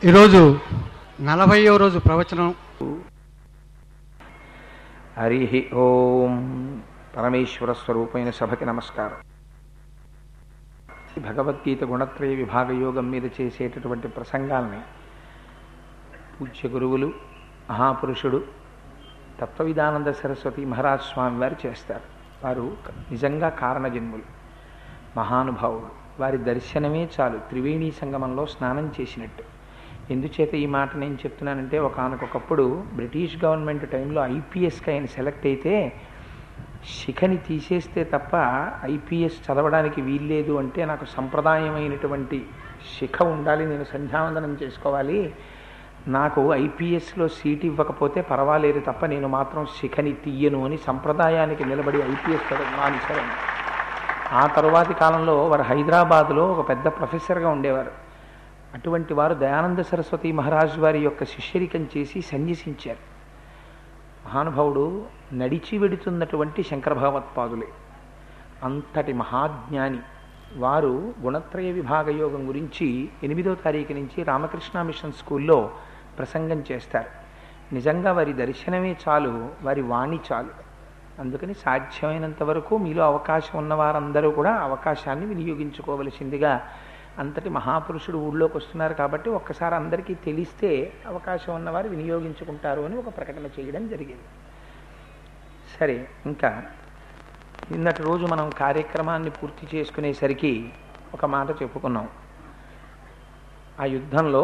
ఈరోజు నలభైవ రోజు ప్రవచనం హరి ఓం పరమేశ్వర స్వరూపమైన సభకి నమస్కారం భగవద్గీత గుణత్రయ విభాగ యోగం మీద చేసేటటువంటి ప్రసంగాల్ని పూజ్య గురువులు మహాపురుషుడు తత్వవిధానంద సరస్వతి మహారాజ్ స్వామి వారు చేస్తారు వారు నిజంగా కారణజన్ములు మహానుభావుడు వారి దర్శనమే చాలు త్రివేణీ సంగమంలో స్నానం చేసినట్టు ఎందుచేత ఈ మాట నేను చెప్తున్నానంటే ఒకనకొకప్పుడు బ్రిటిష్ గవర్నమెంట్ టైంలో ఐపీఎస్కి ఆయన సెలెక్ట్ అయితే శిఖని తీసేస్తే తప్ప ఐపీఎస్ చదవడానికి వీల్లేదు అంటే నాకు సంప్రదాయమైనటువంటి శిఖ ఉండాలి నేను సంధ్యావందనం చేసుకోవాలి నాకు ఐపీఎస్లో సీట్ ఇవ్వకపోతే పర్వాలేదు తప్ప నేను మాత్రం శిఖని తీయను అని సంప్రదాయానికి నిలబడి ఐపీఎస్ మానేశారు ఆ తరువాతి కాలంలో వారు హైదరాబాదులో ఒక పెద్ద ప్రొఫెసర్గా ఉండేవారు అటువంటి వారు దయానంద సరస్వతి మహారాజు వారి యొక్క శిష్యరికం చేసి సన్యసించారు మహానుభావుడు నడిచి వెడుతున్నటువంటి శంకర భగవత్పాదులే అంతటి మహాజ్ఞాని వారు గుణత్రయ విభాగ యోగం గురించి ఎనిమిదో తారీఖు నుంచి రామకృష్ణ మిషన్ స్కూల్లో ప్రసంగం చేస్తారు నిజంగా వారి దర్శనమే చాలు వారి వాణి చాలు అందుకని సాధ్యమైనంత వరకు మీలో అవకాశం ఉన్న వారందరూ కూడా అవకాశాన్ని వినియోగించుకోవలసిందిగా అంతటి మహాపురుషుడు ఊళ్ళోకి వస్తున్నారు కాబట్టి ఒక్కసారి అందరికీ తెలిస్తే అవకాశం ఉన్నవారు వినియోగించుకుంటారు అని ఒక ప్రకటన చేయడం జరిగింది సరే ఇంకా నిన్నటి రోజు మనం కార్యక్రమాన్ని పూర్తి చేసుకునేసరికి ఒక మాట చెప్పుకున్నాం ఆ యుద్ధంలో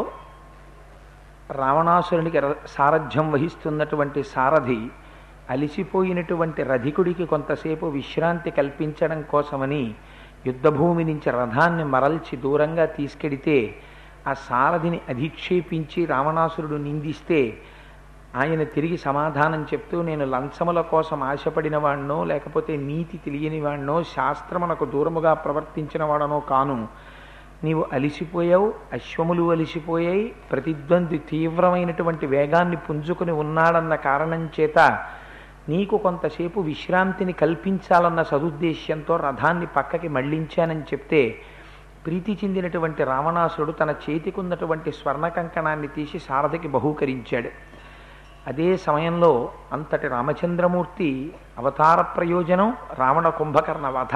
రావణాసురునికి సారథ్యం వహిస్తున్నటువంటి సారథి అలిసిపోయినటువంటి రధికుడికి కొంతసేపు విశ్రాంతి కల్పించడం కోసమని యుద్ధభూమి నుంచి రథాన్ని మరల్చి దూరంగా తీసుకెడితే ఆ సారథిని అధిక్షేపించి రావణాసురుడు నిందిస్తే ఆయన తిరిగి సమాధానం చెప్తూ నేను లంచముల కోసం ఆశపడిన వాడినో లేకపోతే నీతి తెలియని వాడినో శాస్త్రమునకు దూరముగా ప్రవర్తించిన వాడనో కాను నీవు అలిసిపోయావు అశ్వములు అలిసిపోయాయి ప్రతిద్వంద్వి తీవ్రమైనటువంటి వేగాన్ని పుంజుకుని ఉన్నాడన్న కారణం చేత నీకు కొంతసేపు విశ్రాంతిని కల్పించాలన్న సదుద్దేశ్యంతో రథాన్ని పక్కకి మళ్లించానని చెప్తే ప్రీతి చెందినటువంటి రావణాసురుడు తన చేతికున్నటువంటి స్వర్ణ కంకణాన్ని తీసి సారథికి బహూకరించాడు అదే సమయంలో అంతటి రామచంద్రమూర్తి అవతార ప్రయోజనం రావణ కుంభకర్ణ వధ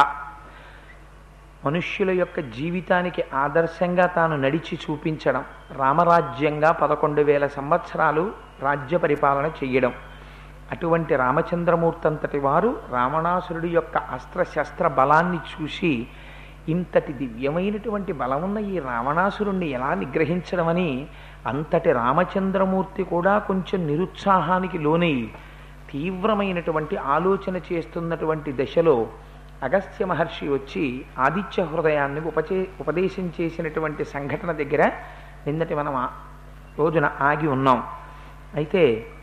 మనుష్యుల యొక్క జీవితానికి ఆదర్శంగా తాను నడిచి చూపించడం రామరాజ్యంగా పదకొండు వేల సంవత్సరాలు రాజ్య పరిపాలన చెయ్యడం అటువంటి రామచంద్రమూర్తి అంతటి వారు రావణాసురుడి యొక్క అస్త్రశస్త్ర బలాన్ని చూసి ఇంతటి దివ్యమైనటువంటి బలమున్న ఈ రావణాసురుణ్ణి ఎలా నిగ్రహించడమని అంతటి రామచంద్రమూర్తి కూడా కొంచెం నిరుత్సాహానికి లోనై తీవ్రమైనటువంటి ఆలోచన చేస్తున్నటువంటి దశలో అగస్త్య మహర్షి వచ్చి ఆదిత్య హృదయాన్ని ఉపచే ఉపదేశం చేసినటువంటి సంఘటన దగ్గర నిన్నటి మనం రోజున ఆగి ఉన్నాం అయితే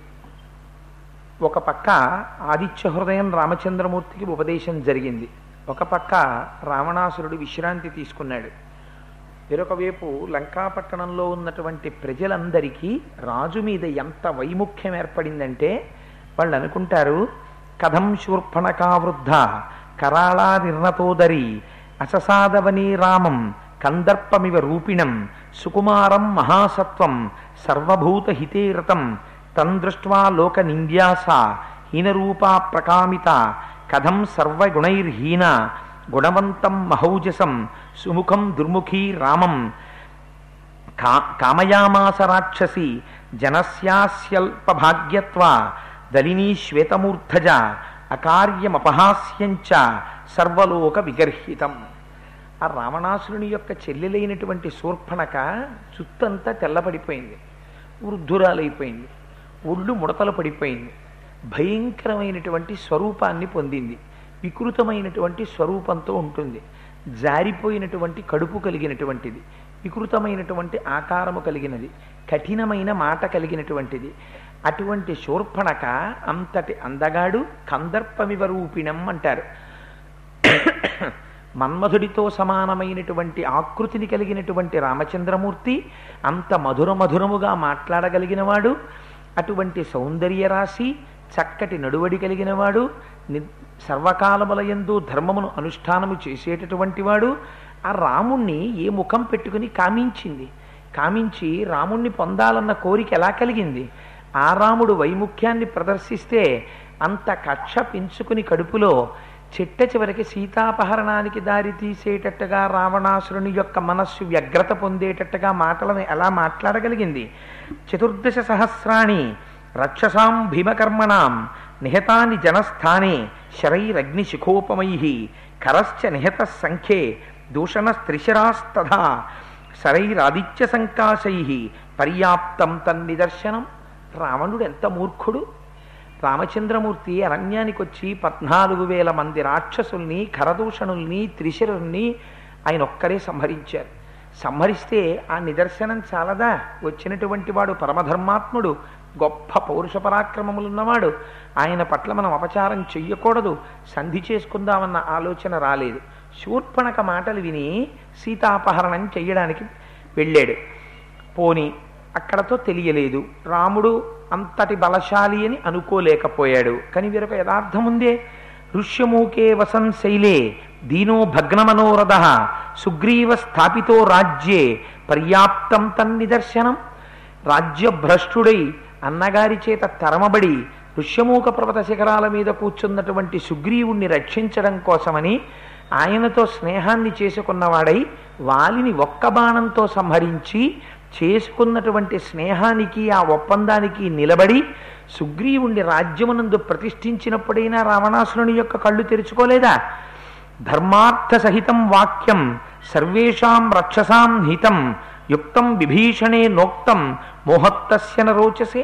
ఒక పక్క ఆదిత్య హృదయం రామచంద్రమూర్తికి ఉపదేశం జరిగింది ఒక పక్క రావణాసురుడు విశ్రాంతి తీసుకున్నాడు వేరొక వైపు లంకాపట్టణంలో ఉన్నటువంటి ప్రజలందరికీ రాజు మీద ఎంత వైముఖ్యం ఏర్పడిందంటే వాళ్ళు అనుకుంటారు కథం శూర్పణకావృద్ధ కరాళానిర్ణతోదరి అససాదవనీ రామం కందర్పమివ రూపిణం సుకుమారం మహాసత్వం సర్వభూత హితేరతం తందృష్ట్వా లోక నింద్యాస హీనరూపా ప్రకామిత కథం సర్వగుణైర్హీన గుణవంతం మహౌజసం సుముఖం దుర్ముఖీ రామం కా కామయామాస రాక్షసి జనస్యాస్యల్పభాగ్యత్వ దలినీ శ్వేతమూర్ధజ అకార్యమపహాస్యంచ సర్వలోక విగర్హితం ఆ రావణాసురుని యొక్క చెల్లెలైనటువంటి శూర్పణక చుత్తంతా తెల్లబడిపోయింది వృద్ధురాలైపోయింది ఒళ్ళు ముడతలు పడిపోయింది భయంకరమైనటువంటి స్వరూపాన్ని పొందింది వికృతమైనటువంటి స్వరూపంతో ఉంటుంది జారిపోయినటువంటి కడుపు కలిగినటువంటిది వికృతమైనటువంటి ఆకారము కలిగినది కఠినమైన మాట కలిగినటువంటిది అటువంటి శూర్పణక అంతటి అందగాడు కందర్పమివ రూపిణం అంటారు మన్మధుడితో సమానమైనటువంటి ఆకృతిని కలిగినటువంటి రామచంద్రమూర్తి అంత మధుర మధురముగా మాట్లాడగలిగినవాడు అటువంటి సౌందర్య రాశి చక్కటి నడువడి కలిగినవాడు సర్వకాలములయందు ధర్మమును అనుష్ఠానము చేసేటటువంటి వాడు ఆ రాముణ్ణి ఏ ముఖం పెట్టుకుని కామించింది కామించి రాముణ్ణి పొందాలన్న కోరిక ఎలా కలిగింది ఆ రాముడు వైముఖ్యాన్ని ప్రదర్శిస్తే అంత కక్ష పెంచుకుని కడుపులో చిట్ట చివరికి సీతాపహరణానికి దారి తీసేటట్టుగా రావణాసురుని యొక్క మనస్సు వ్యగ్రత పొందేటట్టుగా మాటలను ఎలా మాట్లాడగలిగింది చతుర్దశ సహస్రాణి రక్షసాం భీమకర్మణాం నిహతాని జనస్థానే శరైరగ్ని శిఖోపమై కరశ్చ నిహత సంఖ్యే దూషణస్త్రిశరాస్తథా శరైరాదిత్య సంకాశై పర్యాప్తం తన్నిదర్శనం రావణుడు ఎంత మూర్ఖుడు రామచంద్రమూర్తి అరణ్యానికి వచ్చి పద్నాలుగు వేల మంది రాక్షసుల్ని ఖరదూషణుల్ని త్రిశరుల్ని ఆయన ఒక్కరే సంహరించారు సంహరిస్తే ఆ నిదర్శనం చాలదా వచ్చినటువంటి వాడు పరమధర్మాత్ముడు గొప్ప పౌరుష పరాక్రమములున్నవాడు ఆయన పట్ల మనం అపచారం చెయ్యకూడదు సంధి చేసుకుందామన్న ఆలోచన రాలేదు శూర్పణక మాటలు విని సీతాపహరణం చెయ్యడానికి వెళ్ళాడు పోని అక్కడతో తెలియలేదు రాముడు అంతటి బలశాలి అని అనుకోలేకపోయాడు కానీ వీరొక యథార్థం ఉందే ఋష్యమూకే వసన్ శైలే దీనో భగ్నమనోరథ సుగ్రీవ స్థాపితో రాజ్యే పర్యాప్తం తన్నిదర్శనం రాజ్యభ్రష్టుడై అన్నగారి చేత తరమబడి ఋష్యమూక పర్వత శిఖరాల మీద కూర్చున్నటువంటి సుగ్రీవుణ్ణి రక్షించడం కోసమని ఆయనతో స్నేహాన్ని చేసుకున్నవాడై వాలిని ఒక్క బాణంతో సంహరించి చేసుకున్నటువంటి స్నేహానికి ఆ ఒప్పందానికి నిలబడి సుగ్రీవుణ్ణి రాజ్యమునందు ప్రతిష్ఠించినప్పుడైనా రావణాసురుని యొక్క కళ్ళు తెరుచుకోలేదా ధర్మార్థ సహితం వాక్యం సర్వేషాం రక్షసాం హితం యుక్తం విభీషణే నోక్తం మోహత్తస్య నరోచసే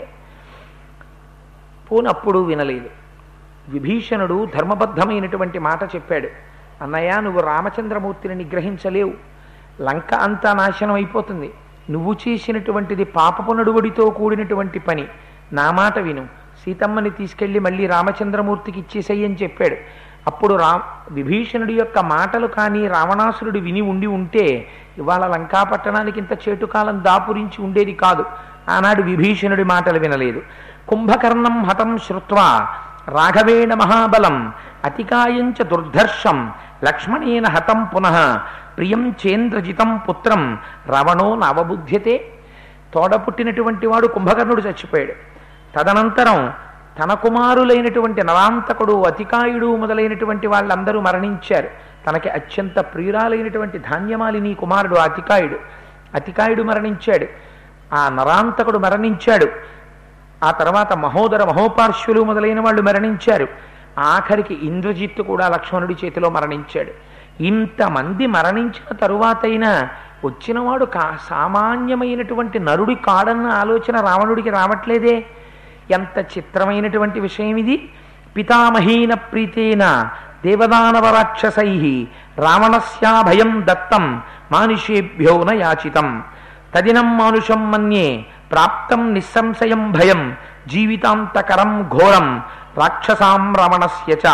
పోనప్పుడు వినలేదు విభీషణుడు ధర్మబద్ధమైనటువంటి మాట చెప్పాడు అన్నయ్య నువ్వు రామచంద్రమూర్తిని నిగ్రహించలేవు లంక అంతా నాశనం అయిపోతుంది నువ్వు చేసినటువంటిది పాపపు నడువడితో కూడినటువంటి పని నా మాట విను సీతమ్మని తీసుకెళ్లి మళ్ళీ రామచంద్రమూర్తికి ఇచ్చేసేయని చెప్పాడు అప్పుడు రా విభీషణుడి యొక్క మాటలు కానీ రావణాసురుడు విని ఉండి ఉంటే ఇవాళ లంకాపట్టణానికి ఇంత చేటుకాలం దాపురించి ఉండేది కాదు ఆనాడు విభీషణుడి మాటలు వినలేదు కుంభకర్ణం హతం శ్రుత్వా రాఘవేణ మహాబలం అతికాయంచ దుర్ధర్షం లక్ష్మణేన హతం పునః ప్రియం చేంద్రజితం పుత్రం రావణో నవబుద్ధ్యతే తోడ పుట్టినటువంటి వాడు కుంభకర్ణుడు చచ్చిపోయాడు తదనంతరం తన కుమారులైనటువంటి నరాంతకుడు అతికాయుడు మొదలైనటువంటి వాళ్ళందరూ మరణించారు తనకి అత్యంత ప్రియురాలైనటువంటి ధాన్యమాలిని కుమారుడు అతికాయుడు అతికాయుడు మరణించాడు ఆ నరాంతకుడు మరణించాడు ఆ తర్వాత మహోదర మహోపార్శ్వులు మొదలైన వాళ్ళు మరణించారు ఆఖరికి ఇంద్రజిత్తు కూడా లక్ష్మణుడి చేతిలో మరణించాడు ఇంతమంది మరణించిన తరువాతైనా వచ్చినవాడు కా సామాన్యమైనటువంటి నరుడి కాడన్న ఆలోచన రావణుడికి రావట్లేదే ఎంత చిత్రమైనటువంటి విషయం ఇది పితామహీన ప్రీతేన దేవదానవ రాక్షసై రావణస్యాభయం దత్తం మానుషేభ్యో న యాచితం తదినం మానుషం మన్యే ప్రాప్తం నిస్సంశయం భయం జీవితాంతకరం ఘోరం రాక్షసాం రమణస్య చ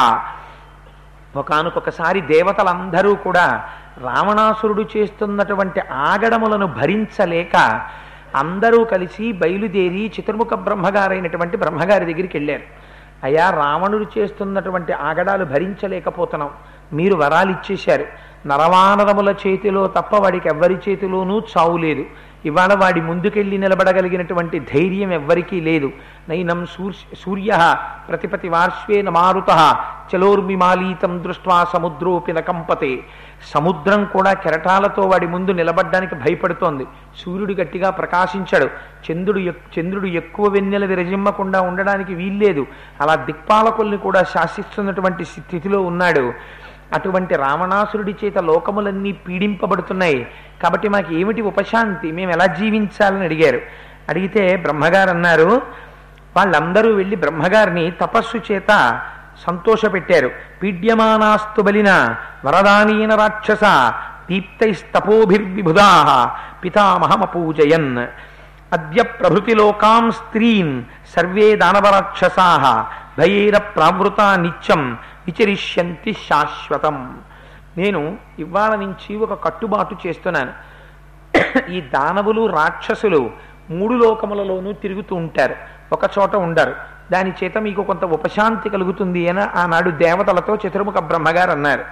ఒకనకొకసారి దేవతలందరూ కూడా రావణాసురుడు చేస్తున్నటువంటి ఆగడములను భరించలేక అందరూ కలిసి బయలుదేరి చతుర్ముఖ బ్రహ్మగారైనటువంటి బ్రహ్మగారి దగ్గరికి వెళ్ళారు అయ్యా రావణుడు చేస్తున్నటువంటి ఆగడాలు భరించలేకపోతున్నాం మీరు వరాలు ఇచ్చేశారు నరవానరముల చేతిలో తప్ప వాడికి ఎవ్వరి చేతిలోనూ చావు లేదు ఇవాళ వాడి ముందుకెళ్ళి నిలబడగలిగినటువంటి ధైర్యం ఎవ్వరికీ లేదు నైనం సూర్య సూర్య ప్రతిపతి వార్ష్వేన మారుత చలోర్మిమాలీతం దృష్ట్వా సముద్రోపి నకంపతే సముద్రం కూడా కెరటాలతో వాడి ముందు నిలబడ్డానికి భయపడుతోంది సూర్యుడు గట్టిగా ప్రకాశించాడు చంద్రుడు ఎక్- చంద్రుడు ఎక్కువ వెన్నెల విరజిమ్మకుండా ఉండడానికి వీల్లేదు అలా దిక్పాలకుల్ని కూడా శాసిస్తున్నటువంటి స్థితిలో ఉన్నాడు అటువంటి రావణాసురుడి చేత లోకములన్నీ పీడింపబడుతున్నాయి కాబట్టి మాకు ఏమిటి ఉపశాంతి మేము ఎలా జీవించాలని అడిగారు అడిగితే బ్రహ్మగారు అన్నారు వాళ్ళందరూ వెళ్ళి బ్రహ్మగారిని తపస్సు చేత సంతోషపెట్టారు పీడ్యమానాస్తు బలిన వరదానీన రాక్షస దీప్తైస్తపోభిర్విభుదా పితామహమపూజయన్ అద్య ప్రభృతి లోకాం స్త్రీన్ సర్వే దానవరాక్షసా భయేర ప్రావృత నిత్యం విచరిష్యంతి శాశ్వతం నేను ఇవాళ నుంచి ఒక కట్టుబాటు చేస్తున్నాను ఈ దానవులు రాక్షసులు మూడు లోకములలోనూ తిరుగుతూ ఉంటారు ఒక చోట ఉండరు దాని చేత మీకు కొంత ఉపశాంతి కలుగుతుంది అని ఆనాడు దేవతలతో చతుర్ముఖ బ్రహ్మగారు అన్నారు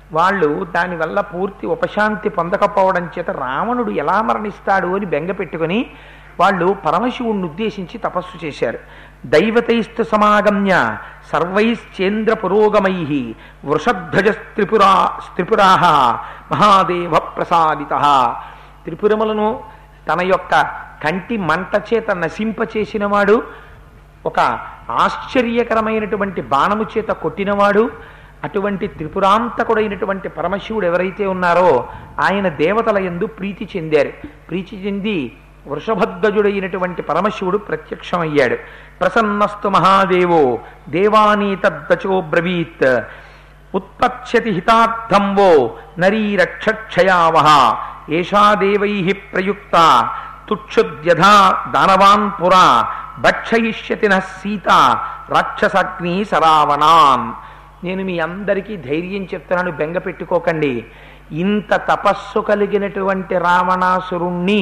వాళ్ళు దానివల్ల పూర్తి ఉపశాంతి పొందకపోవడం చేత రావణుడు ఎలా మరణిస్తాడు అని బెంగ పెట్టుకుని వాళ్ళు పరమశివుణ్ణి ఉద్దేశించి తపస్సు చేశారు దైవతైస్తు సమాగమ్య సర్వైశ్చేంద్ర పురోగమై వృషధ్వజ త్రిపురా త్రిపురా మహాదేవ ప్రసాదిత త్రిపురములను తన యొక్క కంటి మంట చేత నశింపచేసినవాడు ఒక ఆశ్చర్యకరమైనటువంటి బాణము చేత కొట్టినవాడు అటువంటి త్రిపురాంతకుడైనటువంటి పరమశివుడు ఎవరైతే ఉన్నారో ఆయన దేవతల ఎందు ప్రీతి చెందారు ప్రీతి చెంది వృషభధ్వజుడైనటువంటి పరమశివుడు ప్రత్యక్షమయ్యాడు ప్రసన్నస్తు మహాదేవో దేవానీతద్దచో బ్రవీత్ ఉత్పత్స్యతి హితార్థం వో నరీరక్షక్షయావహ ఏషా దేవై ప్రయుక్త తుక్షుద్యథా దానవాన్ పురా భక్షయిష్యతి నః సీత రాక్షసాగ్ని సరావణాన్ నేను మీ అందరికీ ధైర్యం చెప్తున్నాను బెంగ పెట్టుకోకండి ఇంత తపస్సు కలిగినటువంటి రావణాసురుణ్ణి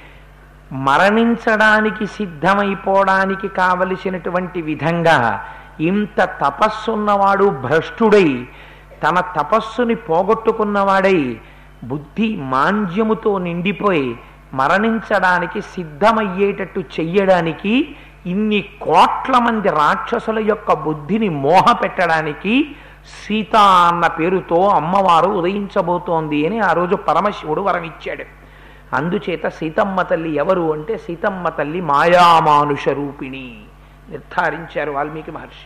మరణించడానికి సిద్ధమైపోవడానికి కావలసినటువంటి విధంగా ఇంత తపస్సున్నవాడు భ్రష్టుడై తన తపస్సుని పోగొట్టుకున్నవాడై బుద్ధి మాంద్యముతో నిండిపోయి మరణించడానికి సిద్ధమయ్యేటట్టు చెయ్యడానికి ఇన్ని కోట్ల మంది రాక్షసుల యొక్క బుద్ధిని మోహ పెట్టడానికి సీత అన్న పేరుతో అమ్మవారు ఉదయించబోతోంది అని ఆ రోజు పరమశివుడు వరం ఇచ్చాడు అందుచేత సీతమ్మ తల్లి ఎవరు అంటే సీతమ్మ తల్లి మాయామానుష రూపిణి నిర్ధారించారు వాల్మీకి మహర్షి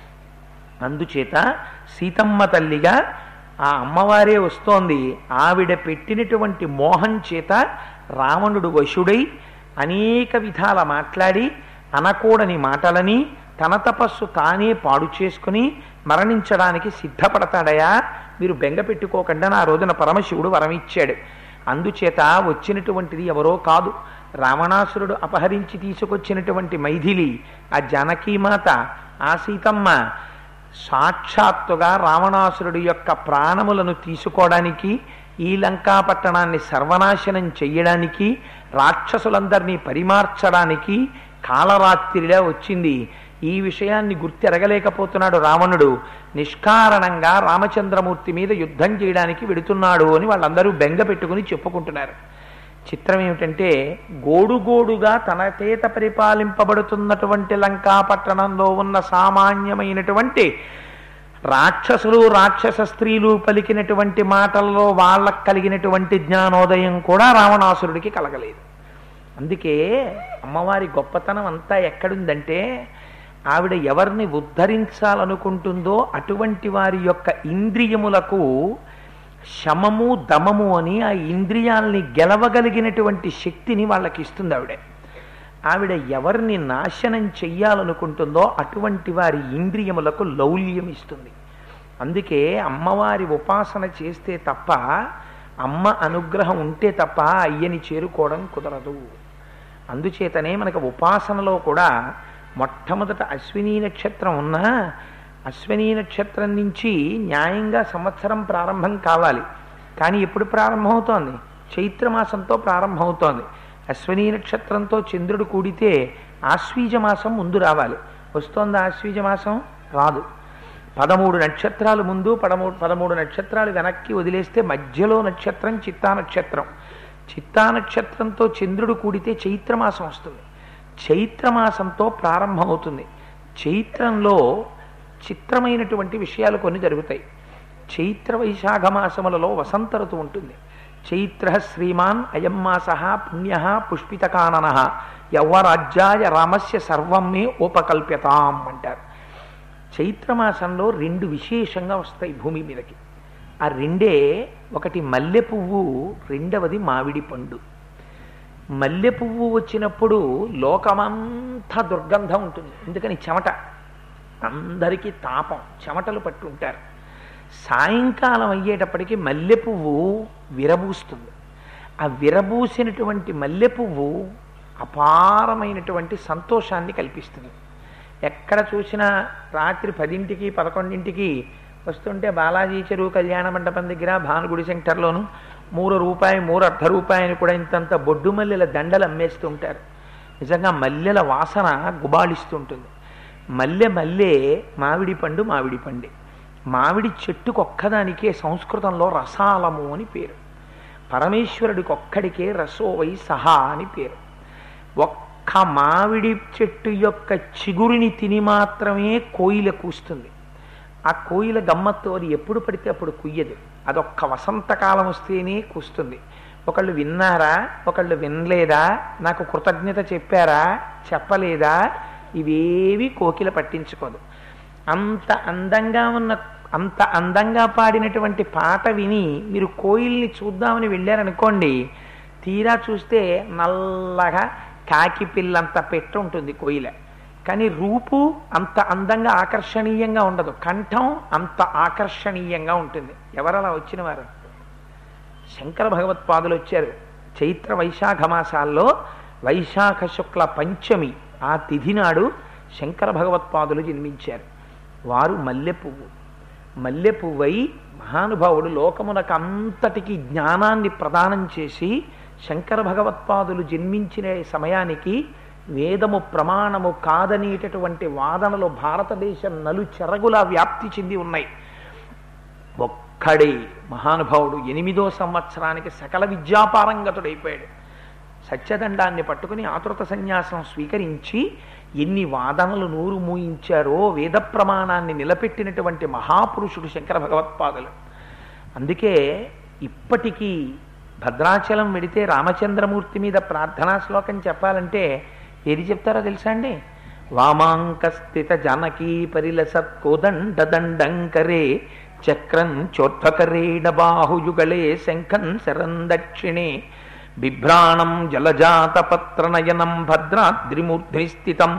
అందుచేత సీతమ్మ తల్లిగా ఆ అమ్మవారే వస్తోంది ఆవిడ పెట్టినటువంటి మోహం చేత రావణుడు వశుడై అనేక విధాల మాట్లాడి అనకూడని మాటలని తన తపస్సు తానే పాడు చేసుకుని మరణించడానికి సిద్ధపడతాడయా మీరు బెంగ పెట్టుకోకుండా నా రోజున పరమశివుడు వరమిచ్చాడు అందుచేత వచ్చినటువంటిది ఎవరో కాదు రావణాసురుడు అపహరించి తీసుకొచ్చినటువంటి మైథిలి ఆ జానకీమాత ఆ సీతమ్మ సాక్షాత్తుగా రావణాసురుడి యొక్క ప్రాణములను తీసుకోవడానికి ఈ లంకా పట్టణాన్ని సర్వనాశనం చెయ్యడానికి రాక్షసులందరినీ పరిమార్చడానికి కాలరాత్రిలా వచ్చింది ఈ విషయాన్ని గుర్తెరగలేకపోతున్నాడు రావణుడు నిష్కారణంగా రామచంద్రమూర్తి మీద యుద్ధం చేయడానికి వెడుతున్నాడు అని వాళ్ళందరూ బెంగ పెట్టుకుని చెప్పుకుంటున్నారు చిత్రం ఏమిటంటే గోడుగోడుగా తన చేత పరిపాలింపబడుతున్నటువంటి లంకా పట్టణంలో ఉన్న సామాన్యమైనటువంటి రాక్షసులు రాక్షస స్త్రీలు పలికినటువంటి మాటల్లో వాళ్ళకు కలిగినటువంటి జ్ఞానోదయం కూడా రావణాసురుడికి కలగలేదు అందుకే అమ్మవారి గొప్పతనం అంతా ఎక్కడుందంటే ఆవిడ ఎవరిని ఉద్ధరించాలనుకుంటుందో అటువంటి వారి యొక్క ఇంద్రియములకు శమము దమము అని ఆ ఇంద్రియాల్ని గెలవగలిగినటువంటి శక్తిని వాళ్ళకి ఇస్తుంది ఆవిడ ఆవిడ ఎవరిని నాశనం చెయ్యాలనుకుంటుందో అటువంటి వారి ఇంద్రియములకు లౌల్యం ఇస్తుంది అందుకే అమ్మవారి ఉపాసన చేస్తే తప్ప అమ్మ అనుగ్రహం ఉంటే తప్ప అయ్యని చేరుకోవడం కుదరదు అందుచేతనే మనకు ఉపాసనలో కూడా మొట్టమొదట అశ్విని నక్షత్రం ఉన్నా అశ్విని నక్షత్రం నుంచి న్యాయంగా సంవత్సరం ప్రారంభం కావాలి కానీ ఎప్పుడు ప్రారంభమవుతోంది చైత్రమాసంతో ప్రారంభమవుతోంది అశ్విని నక్షత్రంతో చంద్రుడు కూడితే ఆశ్వీజ మాసం ముందు రావాలి వస్తోంది ఆశ్వీజ మాసం రాదు పదమూడు నక్షత్రాలు ముందు పదమూడు పదమూడు నక్షత్రాలు వెనక్కి వదిలేస్తే మధ్యలో నక్షత్రం చిత్తా నక్షత్రం చిత్తా నక్షత్రంతో చంద్రుడు కూడితే చైత్రమాసం వస్తుంది చైత్రమాసంతో ప్రారంభమవుతుంది చైత్రంలో చిత్రమైనటువంటి విషయాలు కొన్ని జరుగుతాయి చైత్ర వైశాఖ మాసములలో వసంత ఋతువు ఉంటుంది చైత్ర శ్రీమాన్ అయం మాస పుణ్య పుష్పితకానన యవ్వరాజ్యాయ రామస్య సర్వం మే ఉపకల్ప్యతాం అంటారు చైత్రమాసంలో రెండు విశేషంగా వస్తాయి భూమి మీదకి ఆ రెండే ఒకటి మల్లె పువ్వు రెండవది మామిడి పండు మల్లె పువ్వు వచ్చినప్పుడు లోకమంతా దుర్గంధం ఉంటుంది ఎందుకని చెమట అందరికీ తాపం చెమటలు పట్టుంటారు సాయంకాలం అయ్యేటప్పటికి మల్లె పువ్వు విరబూస్తుంది ఆ విరబూసినటువంటి మల్లె పువ్వు అపారమైనటువంటి సంతోషాన్ని కల్పిస్తుంది ఎక్కడ చూసినా రాత్రి పదింటికి పదకొండింటికి వస్తుంటే బాలాజీ చెరువు కళ్యాణ మండపం దగ్గర భానుగుడి సెంటర్లోను మూడు రూపాయి మూడు అర్ధ రూపాయని కూడా ఇంతంత బొడ్డు మల్లెల దండలు అమ్మేస్తుంటారు నిజంగా మల్లెల వాసన గుబాళిస్తుంటుంది మల్లె మల్లె మామిడి పండు మామిడి పండే మామిడి చెట్టుకు ఒక్కదానికే సంస్కృతంలో రసాలము అని పేరు పరమేశ్వరుడికి ఒక్కడికే రసోవై సహా అని పేరు ఒక్క మామిడి చెట్టు యొక్క చిగురిని తిని మాత్రమే కోయిల కూస్తుంది ఆ కోయిల గమ్మత్తు అది ఎప్పుడు పడితే అప్పుడు కుయ్యదు అదొక్క వసంతకాలం వస్తేనే కూస్తుంది ఒకళ్ళు విన్నారా ఒకళ్ళు వినలేదా నాకు కృతజ్ఞత చెప్పారా చెప్పలేదా ఇవేవి కోకిల పట్టించుకోదు అంత అందంగా ఉన్న అంత అందంగా పాడినటువంటి పాట విని మీరు కోయిల్ని చూద్దామని వెళ్ళారనుకోండి తీరా చూస్తే నల్లగా కాకి పిల్లంత పెట్ట ఉంటుంది కోయిల కానీ రూపు అంత అందంగా ఆకర్షణీయంగా ఉండదు కంఠం అంత ఆకర్షణీయంగా ఉంటుంది ఎవరలా వచ్చిన వారు శంకర భగవత్పాదులు వచ్చారు చైత్ర వైశాఖ మాసాల్లో వైశాఖ శుక్ల పంచమి ఆ తిథి నాడు శంకర భగవత్పాదులు జన్మించారు వారు మల్లె పువ్వు మల్లె పువ్వై మహానుభావుడు లోకమునకు అంతటికి జ్ఞానాన్ని ప్రదానం చేసి శంకర భగవత్పాదులు జన్మించిన సమయానికి వేదము ప్రమాణము కాదనేటటువంటి వాదనలు భారతదేశం నలు చెరగులా వ్యాప్తి చెంది ఉన్నాయి ఒక్కడే మహానుభావుడు ఎనిమిదో సంవత్సరానికి సకల విద్యాపారంగతుడైపోయాడు సత్యదండాన్ని పట్టుకుని ఆతృత సన్యాసం స్వీకరించి ఎన్ని వాదనలు నూరు మూయించారో వేద ప్రమాణాన్ని నిలబెట్టినటువంటి మహాపురుషుడు శంకర భగవత్పాదులు అందుకే ఇప్పటికీ భద్రాచలం వెడితే రామచంద్రమూర్తి మీద ప్రార్థనా శ్లోకం చెప్పాలంటే ఏది చెప్తారో తెలుసా అండి వామాంకస్థిత జానకీ పరిలసత్ కోదండ దండంకరే చక్రం చోత్వకరేణ బాహుయుగళే శంఖం శరం దక్షిణే బిభ్రాణం జలజాత పత్రనయనం భద్రాద్రిమూర్ధ్ని స్థితం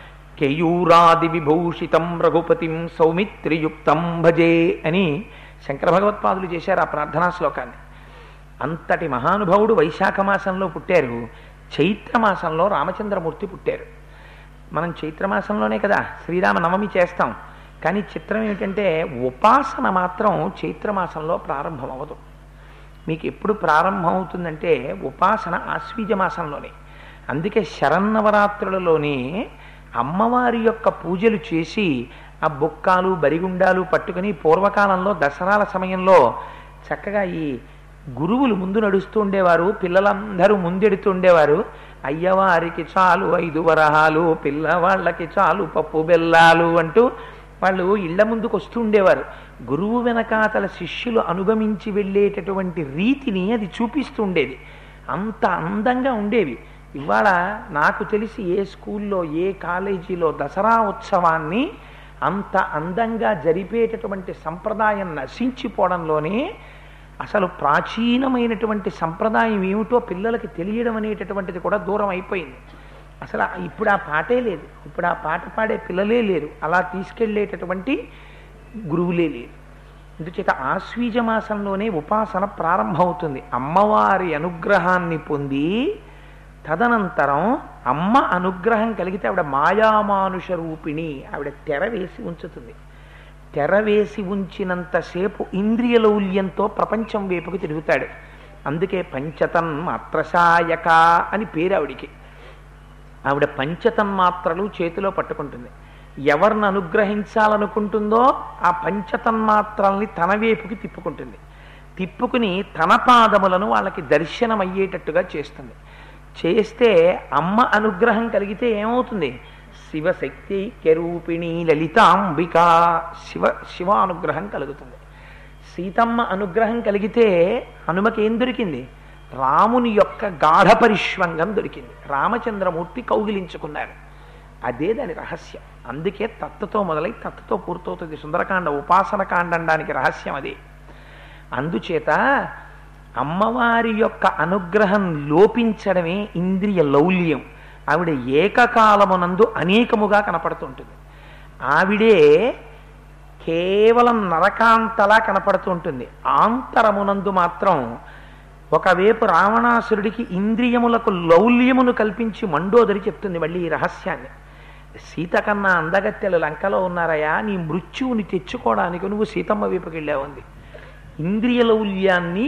కేయూరాది విభూషితం రఘుపతిం సౌమిత్రియుక్తం భజే అని శంకర భగవత్పాదులు చేశారు ఆ ప్రార్థనా శ్లోకాన్ని అంతటి మహానుభావుడు వైశాఖ మాసంలో పుట్టారు చైత్రమాసంలో రామచంద్రమూర్తి పుట్టారు మనం చైత్రమాసంలోనే కదా శ్రీరామ నవమి చేస్తాం కానీ చిత్రం ఏమిటంటే ఉపాసన మాత్రం చైత్రమాసంలో ప్రారంభం అవ్వదు మీకు ఎప్పుడు ప్రారంభం అవుతుందంటే ఉపాసన ఆశ్వీజ మాసంలోనే అందుకే శరన్నవరాత్రులలోనే అమ్మవారి యొక్క పూజలు చేసి ఆ బొక్కాలు బరిగుండాలు పట్టుకుని పూర్వకాలంలో దసరాల సమయంలో చక్కగా ఈ గురువులు ముందు నడుస్తూ ఉండేవారు పిల్లలందరూ ముందెడుతూ ఉండేవారు అయ్యవారికి చాలు ఐదు వరహాలు పిల్లవాళ్ళకి చాలు పప్పు బెల్లాలు అంటూ వాళ్ళు ఇళ్ల ముందుకు వస్తూ ఉండేవారు గురువు వెనకాతల శిష్యులు అనుగమించి వెళ్ళేటటువంటి రీతిని అది చూపిస్తూ ఉండేది అంత అందంగా ఉండేవి ఇవాళ నాకు తెలిసి ఏ స్కూల్లో ఏ కాలేజీలో దసరా ఉత్సవాన్ని అంత అందంగా జరిపేటటువంటి సంప్రదాయం నశించిపోవడంలోనే అసలు ప్రాచీనమైనటువంటి సంప్రదాయం ఏమిటో పిల్లలకి తెలియడం అనేటటువంటిది కూడా దూరం అయిపోయింది అసలు ఇప్పుడు ఆ పాటే లేదు ఇప్పుడు ఆ పాట పాడే పిల్లలే లేరు అలా తీసుకెళ్ళేటటువంటి గురువులే లేరు అందుచేత ఆశ్వీజ మాసంలోనే ఉపాసన ప్రారంభమవుతుంది అమ్మవారి అనుగ్రహాన్ని పొంది తదనంతరం అమ్మ అనుగ్రహం కలిగితే ఆవిడ మాయామానుష రూపిణి ఆవిడ తెర వేసి ఉంచుతుంది తెర వేసి ఉంచినంతసేపు ఇంద్రియ లౌల్యంతో ప్రపంచం వైపుకి తిరుగుతాడు అందుకే పంచతన్మాత్రశాయక అని పేరు ఆవిడికి ఆవిడ పంచతన్మాత్రలు చేతిలో పట్టుకుంటుంది ఎవరిని అనుగ్రహించాలనుకుంటుందో ఆ పంచతన్మాత్రల్ని తన వైపుకి తిప్పుకుంటుంది తిప్పుకుని తన పాదములను వాళ్ళకి దర్శనమయ్యేటట్టుగా చేస్తుంది చేస్తే అమ్మ అనుగ్రహం కలిగితే ఏమవుతుంది శివశక్తి కెరూపిణి లలితాంబిక శివ శివ అనుగ్రహం కలుగుతుంది సీతమ్మ అనుగ్రహం కలిగితే హనుమకి ఏం దొరికింది రాముని యొక్క గాఢ పరిష్వంగం దొరికింది రామచంద్రమూర్తి కౌగిలించుకున్నారు అదే దాని రహస్యం అందుకే తత్తుతో మొదలై తత్తుతో పూర్తవుతుంది సుందరకాండ ఉపాసన కాండడానికి రహస్యం అదే అందుచేత అమ్మవారి యొక్క అనుగ్రహం లోపించడమే ఇంద్రియ లౌల్యం ఆవిడ ఏకకాలమునందు అనేకముగా కనపడుతుంటుంది ఆవిడే కేవలం నరకాంతలా కనపడుతూ ఉంటుంది ఆంతరమునందు మాత్రం ఒకవైపు రావణాసురుడికి ఇంద్రియములకు లౌల్యమును కల్పించి మండోదరి చెప్తుంది మళ్ళీ ఈ రహస్యాన్ని సీత కన్నా అందగత్తెలు లంకలో ఉన్నారయా నీ మృత్యువుని తెచ్చుకోవడానికి నువ్వు సీతమ్మ వైపుకి వెళ్ళావుంది ఇంద్రియ లౌల్యాన్ని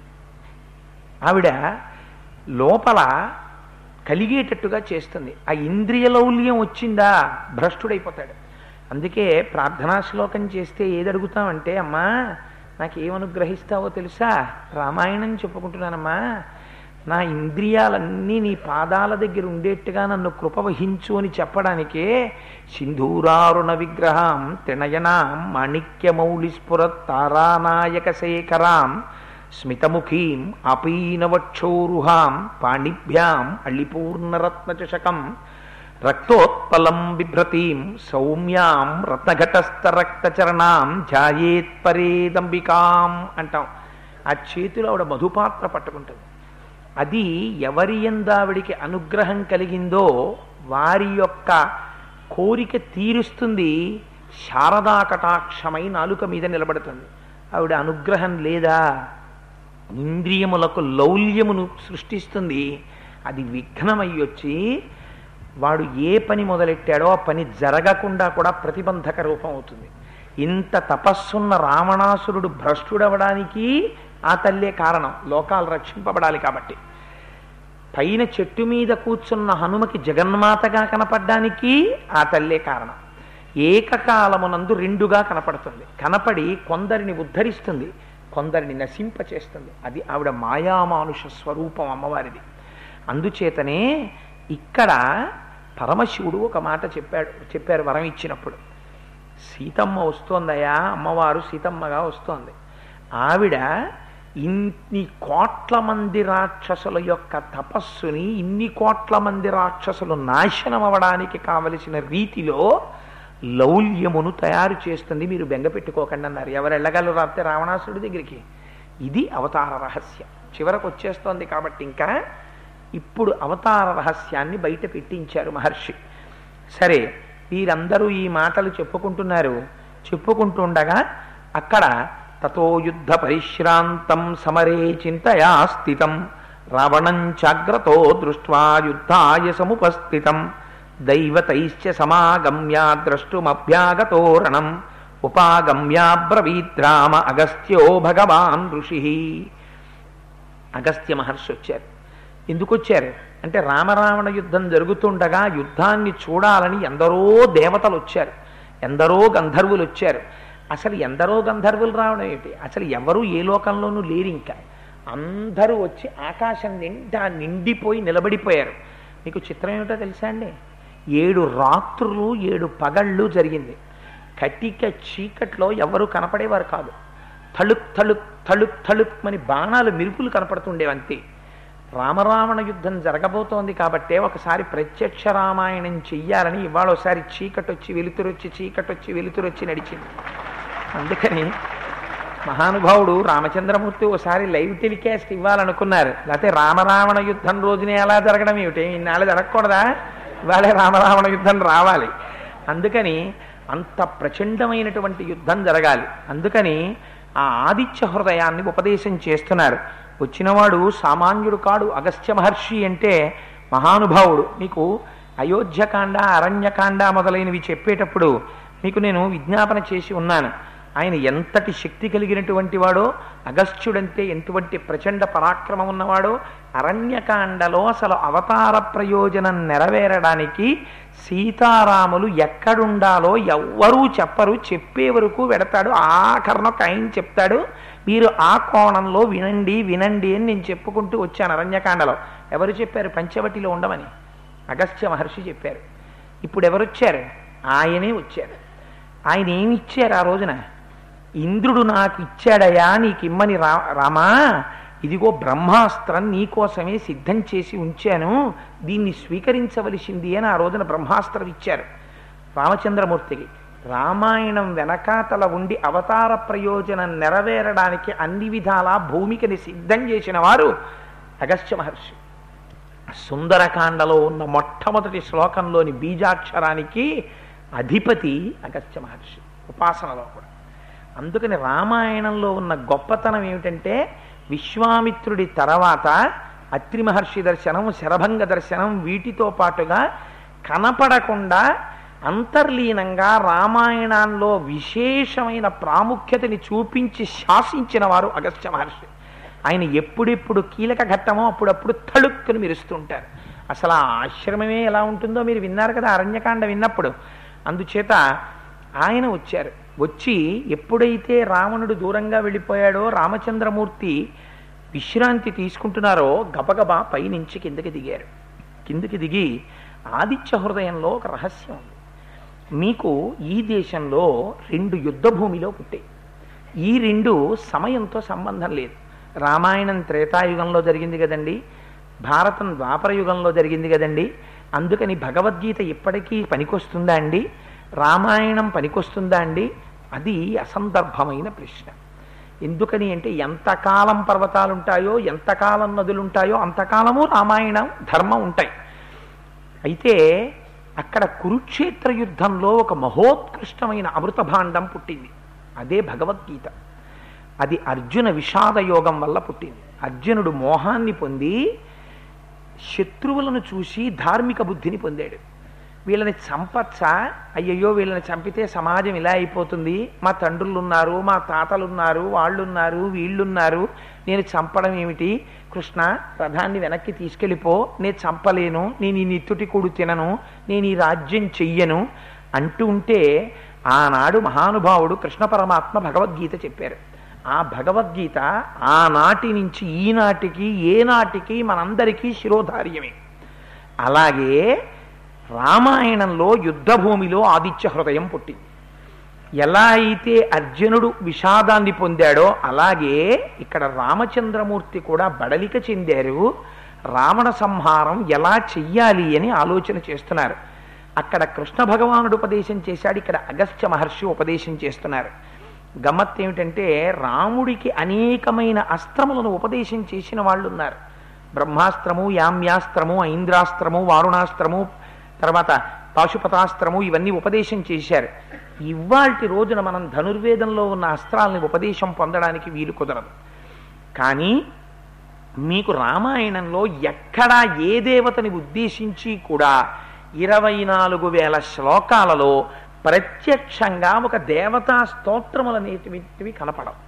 ఆవిడ లోపల కలిగేటట్టుగా చేస్తుంది ఆ ఇంద్రియ లౌల్యం వచ్చిందా భ్రష్టుడైపోతాడు అందుకే ప్రార్థనా శ్లోకం చేస్తే ఏది అడుగుతామంటే అమ్మా నాకు ఏమనుగ్రహిస్తావో తెలుసా రామాయణం చెప్పుకుంటున్నానమ్మా నా ఇంద్రియాలన్నీ నీ పాదాల దగ్గర ఉండేట్టుగా నన్ను కృప వహించు అని చెప్పడానికే సింధూరారుణ విగ్రహం త్రినయనాం మాణిక్యమౌళిస్ఫురత్ తారానాయక శేఖరాం స్మితముఖీం ఆపీనవక్షోరుహాం పాణిభ్యాం అళిపూర్ణరత్నచషకం రక్తోత్పలం బిభ్రతీం సౌమ్యాం రత్నఘటస్థరక్తచరణాం ధ్యాయేత్పరేదంబికాం అంటాం ఆ చేతిలో ఆవిడ మధుపాత్ర పట్టుకుంటుంది అది ఎవరి ఎందావిడికి అనుగ్రహం కలిగిందో వారి యొక్క కోరిక తీరుస్తుంది శారదా కటాక్షమై నాలుక మీద నిలబడుతుంది ఆవిడ అనుగ్రహం లేదా ఇంద్రియములకు లౌల్యమును సృష్టిస్తుంది అది విఘ్నమై వచ్చి వాడు ఏ పని మొదలెట్టాడో ఆ పని జరగకుండా కూడా ప్రతిబంధక రూపం అవుతుంది ఇంత తపస్సున్న రావణాసురుడు భ్రష్టుడవడానికి ఆ తల్లే కారణం లోకాలు రక్షింపబడాలి కాబట్టి పైన చెట్టు మీద కూర్చున్న హనుమకి జగన్మాతగా కనపడ్డానికి ఆ తల్లే కారణం ఏకకాలమునందు రెండుగా కనపడుతుంది కనపడి కొందరిని ఉద్ధరిస్తుంది కొందరిని నశింపచేస్తుంది అది ఆవిడ మాయామానుష స్వరూపం అమ్మవారిది అందుచేతనే ఇక్కడ పరమశివుడు ఒక మాట చెప్పాడు చెప్పారు వరం ఇచ్చినప్పుడు సీతమ్మ వస్తోందయా అమ్మవారు సీతమ్మగా వస్తోంది ఆవిడ ఇన్ని కోట్ల మంది రాక్షసుల యొక్క తపస్సుని ఇన్ని కోట్ల మంది రాక్షసులు నాశనం అవ్వడానికి కావలసిన రీతిలో లౌల్యమును తయారు చేస్తుంది మీరు బెంగ పెట్టుకోకండి అన్నారు ఎవరు వెళ్ళగలరు రాస్తే రావణాసురుడి దగ్గరికి ఇది అవతార రహస్యం చివరకు వచ్చేస్తోంది కాబట్టి ఇంకా ఇప్పుడు అవతార రహస్యాన్ని బయట పెట్టించారు మహర్షి సరే వీరందరూ ఈ మాటలు చెప్పుకుంటున్నారు చెప్పుకుంటుండగా అక్కడ తతో యుద్ధ పరిశ్రాంతం సమరే చింతయా స్థితం రావణం చాగ్రతో దృష్ట్వా యుద్ధాయ సముపస్థితం దైవతైశ్చ సమాగమ్య ద్రష్టుమభ్యాగతోరణం ఉపాగమ్యాబ్రవీద్రామ అగస్త్యో భగవాన్ ఋషి అగస్త్య మహర్షి వచ్చారు ఎందుకు వచ్చారు అంటే రామరావణ యుద్ధం జరుగుతుండగా యుద్ధాన్ని చూడాలని ఎందరో దేవతలు వచ్చారు ఎందరో గంధర్వులు వచ్చారు అసలు ఎందరో గంధర్వులు రావడం ఏమిటి అసలు ఎవరు ఏ లోకంలోనూ లేరు ఇంకా అందరూ వచ్చి ఆకాశం నిండా నిండిపోయి నిలబడిపోయారు మీకు చిత్రం ఏమిటో తెలుసా అండి ఏడు రాత్రులు ఏడు పగళ్ళు జరిగింది కటిక చీకట్లో ఎవరు కనపడేవారు కాదు తళుక్ తళుక్ తళుక్ తళుక్ అని బాణాలు మెరుపులు కనపడుతుండేవి అంతే రామరావణ యుద్ధం జరగబోతోంది కాబట్టే ఒకసారి ప్రత్యక్ష రామాయణం చెయ్యాలని ఇవాళ ఒకసారి చీకటొచ్చి వెలుతురొచ్చి చీకటొచ్చి వెలుతురొచ్చి నడిచింది అందుకని మహానుభావుడు రామచంద్రమూర్తి ఒకసారి లైవ్ టెలికాస్ట్ ఇవ్వాలనుకున్నారు లేకపోతే రామరావణ యుద్ధం రోజునే ఎలా జరగడం ఏమిటి ఇన్నాళ్ళు జరగకూడదా ఇవాళే రామరావణ యుద్ధం రావాలి అందుకని అంత ప్రచండమైనటువంటి యుద్ధం జరగాలి అందుకని ఆ ఆదిత్య హృదయాన్ని ఉపదేశం చేస్తున్నారు వచ్చినవాడు సామాన్యుడు కాడు అగస్త్య మహర్షి అంటే మహానుభావుడు మీకు అయోధ్యకాండ అరణ్యకాండ మొదలైనవి చెప్పేటప్పుడు మీకు నేను విజ్ఞాపన చేసి ఉన్నాను ఆయన ఎంతటి శక్తి కలిగినటువంటి వాడో అగస్త్యుడంటే ఎటువంటి ప్రచండ పరాక్రమం ఉన్నవాడో అరణ్యకాండలో అసలు అవతార ప్రయోజనం నెరవేరడానికి సీతారాములు ఎక్కడుండాలో ఎవ్వరూ చెప్పరు చెప్పే వరకు వెడతాడు ఆఖరణ ఒక ఆయన చెప్తాడు మీరు ఆ కోణంలో వినండి వినండి అని నేను చెప్పుకుంటూ వచ్చాను అరణ్యకాండలో ఎవరు చెప్పారు పంచవటిలో ఉండమని అగస్త్య మహర్షి చెప్పారు ఇప్పుడు ఎవరు వచ్చారు ఆయనే వచ్చారు ఆయన ఏమి ఇచ్చారు ఆ రోజున ఇంద్రుడు నాకు ఇచ్చాడయా నీకు ఇమ్మని రా రామా ఇదిగో బ్రహ్మాస్త్రం నీకోసమే సిద్ధం చేసి ఉంచాను దీన్ని స్వీకరించవలసింది అని ఆ రోజున బ్రహ్మాస్త్రం ఇచ్చారు రామచంద్రమూర్తికి రామాయణం వెనకాతల ఉండి అవతార ప్రయోజనం నెరవేరడానికి అన్ని విధాలా భూమికని సిద్ధం చేసిన వారు అగస్త్య మహర్షి సుందరకాండలో ఉన్న మొట్టమొదటి శ్లోకంలోని బీజాక్షరానికి అధిపతి అగస్త్య మహర్షి ఉపాసనలో కూడా అందుకని రామాయణంలో ఉన్న గొప్పతనం ఏమిటంటే విశ్వామిత్రుడి తర్వాత అత్రి మహర్షి దర్శనం శరభంగ దర్శనం వీటితో పాటుగా కనపడకుండా అంతర్లీనంగా రామాయణంలో విశేషమైన ప్రాముఖ్యతని చూపించి శాసించిన వారు అగస్త్య మహర్షి ఆయన ఎప్పుడెప్పుడు కీలక ఘట్టమో అప్పుడప్పుడు తళుక్కుని మెరుస్తుంటారు అసలు ఆ ఆశ్రమమే ఎలా ఉంటుందో మీరు విన్నారు కదా అరణ్యకాండ విన్నప్పుడు అందుచేత ఆయన వచ్చారు వచ్చి ఎప్పుడైతే రావణుడు దూరంగా వెళ్ళిపోయాడో రామచంద్రమూర్తి విశ్రాంతి తీసుకుంటున్నారో గబగబా పైనుంచి కిందకి దిగారు కిందకి దిగి ఆదిత్య హృదయంలో ఒక రహస్యం ఉంది మీకు ఈ దేశంలో రెండు యుద్ధ భూమిలో పుట్టాయి ఈ రెండు సమయంతో సంబంధం లేదు రామాయణం త్రేతాయుగంలో జరిగింది కదండి భారతం ద్వాపర యుగంలో జరిగింది కదండి అందుకని భగవద్గీత ఇప్పటికీ పనికొస్తుందా అండి రామాయణం పనికొస్తుందా అండి అది అసందర్భమైన ప్రశ్న ఎందుకని అంటే ఎంతకాలం పర్వతాలు ఉంటాయో ఎంతకాలం నదులు ఉంటాయో అంతకాలము రామాయణం ధర్మం ఉంటాయి అయితే అక్కడ కురుక్షేత్ర యుద్ధంలో ఒక మహోత్కృష్టమైన అమృత భాండం పుట్టింది అదే భగవద్గీత అది అర్జున విషాద యోగం వల్ల పుట్టింది అర్జునుడు మోహాన్ని పొంది శత్రువులను చూసి ధార్మిక బుద్ధిని పొందాడు వీళ్ళని చంపచ్చా అయ్యయ్యో వీళ్ళని చంపితే సమాజం ఇలా అయిపోతుంది మా తండ్రులు ఉన్నారు మా తాతలు ఉన్నారు వాళ్ళున్నారు వీళ్ళున్నారు నేను చంపడం ఏమిటి కృష్ణ రథాన్ని వెనక్కి తీసుకెళ్ళిపో నేను చంపలేను నేను ఈ నిత్తుటి కూడు తినను నేను ఈ రాజ్యం చెయ్యను అంటూ ఉంటే ఆనాడు మహానుభావుడు కృష్ణ పరమాత్మ భగవద్గీత చెప్పారు ఆ భగవద్గీత ఆనాటి నుంచి ఈనాటికి ఏనాటికి మనందరికీ శిరోధార్యమే అలాగే రామాయణంలో యుద్ధభూమిలో ఆదిత్య హృదయం పుట్టింది ఎలా అయితే అర్జునుడు విషాదాన్ని పొందాడో అలాగే ఇక్కడ రామచంద్రమూర్తి కూడా బడలిక చెందారు రావణ సంహారం ఎలా చెయ్యాలి అని ఆలోచన చేస్తున్నారు అక్కడ కృష్ణ భగవానుడు ఉపదేశం చేశాడు ఇక్కడ అగస్త్య మహర్షి ఉపదేశం చేస్తున్నారు గమ్మత్ ఏమిటంటే రాముడికి అనేకమైన అస్త్రములను ఉపదేశం చేసిన వాళ్ళు ఉన్నారు బ్రహ్మాస్త్రము యామ్యాస్త్రము ఐంద్రాస్త్రము వారుణాస్త్రము తర్వాత పాశుపతాస్త్రము ఇవన్నీ ఉపదేశం చేశారు ఇవాల్టి రోజున మనం ధనుర్వేదంలో ఉన్న అస్త్రాలని ఉపదేశం పొందడానికి వీలు కుదరదు కానీ మీకు రామాయణంలో ఎక్కడా ఏ దేవతని ఉద్దేశించి కూడా ఇరవై నాలుగు వేల శ్లోకాలలో ప్రత్యక్షంగా ఒక దేవతా స్తోత్రములు అనేటివి కనపడవు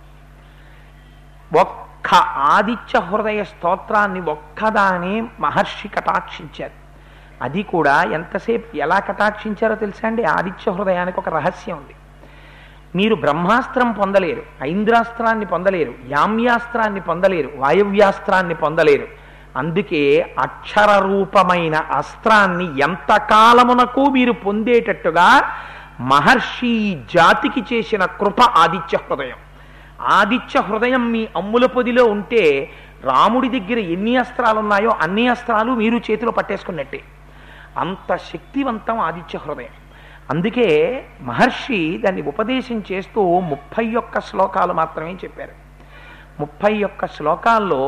ఒక్క ఆదిత్య హృదయ స్తోత్రాన్ని ఒక్కదానే మహర్షి కటాక్షించారు అది కూడా ఎంతసేపు ఎలా కటాక్షించారో తెలుసా అండి ఆదిత్య హృదయానికి ఒక రహస్యం ఉంది మీరు బ్రహ్మాస్త్రం పొందలేరు ఐంద్రాస్త్రాన్ని పొందలేరు యామ్యాస్త్రాన్ని పొందలేరు వాయవ్యాస్త్రాన్ని పొందలేరు అందుకే అక్షర రూపమైన అస్త్రాన్ని ఎంతకాలమునకు మీరు పొందేటట్టుగా మహర్షి జాతికి చేసిన కృప ఆదిత్య హృదయం ఆదిత్య హృదయం మీ అమ్ముల పొదిలో ఉంటే రాముడి దగ్గర ఎన్ని అస్త్రాలు ఉన్నాయో అన్ని అస్త్రాలు మీరు చేతిలో పట్టేసుకున్నట్టే అంత శక్తివంతం ఆదిత్య హృదయం అందుకే మహర్షి దాన్ని ఉపదేశం చేస్తూ ముప్పై ఒక్క శ్లోకాలు మాత్రమే చెప్పారు ముప్పై ఒక్క శ్లోకాల్లో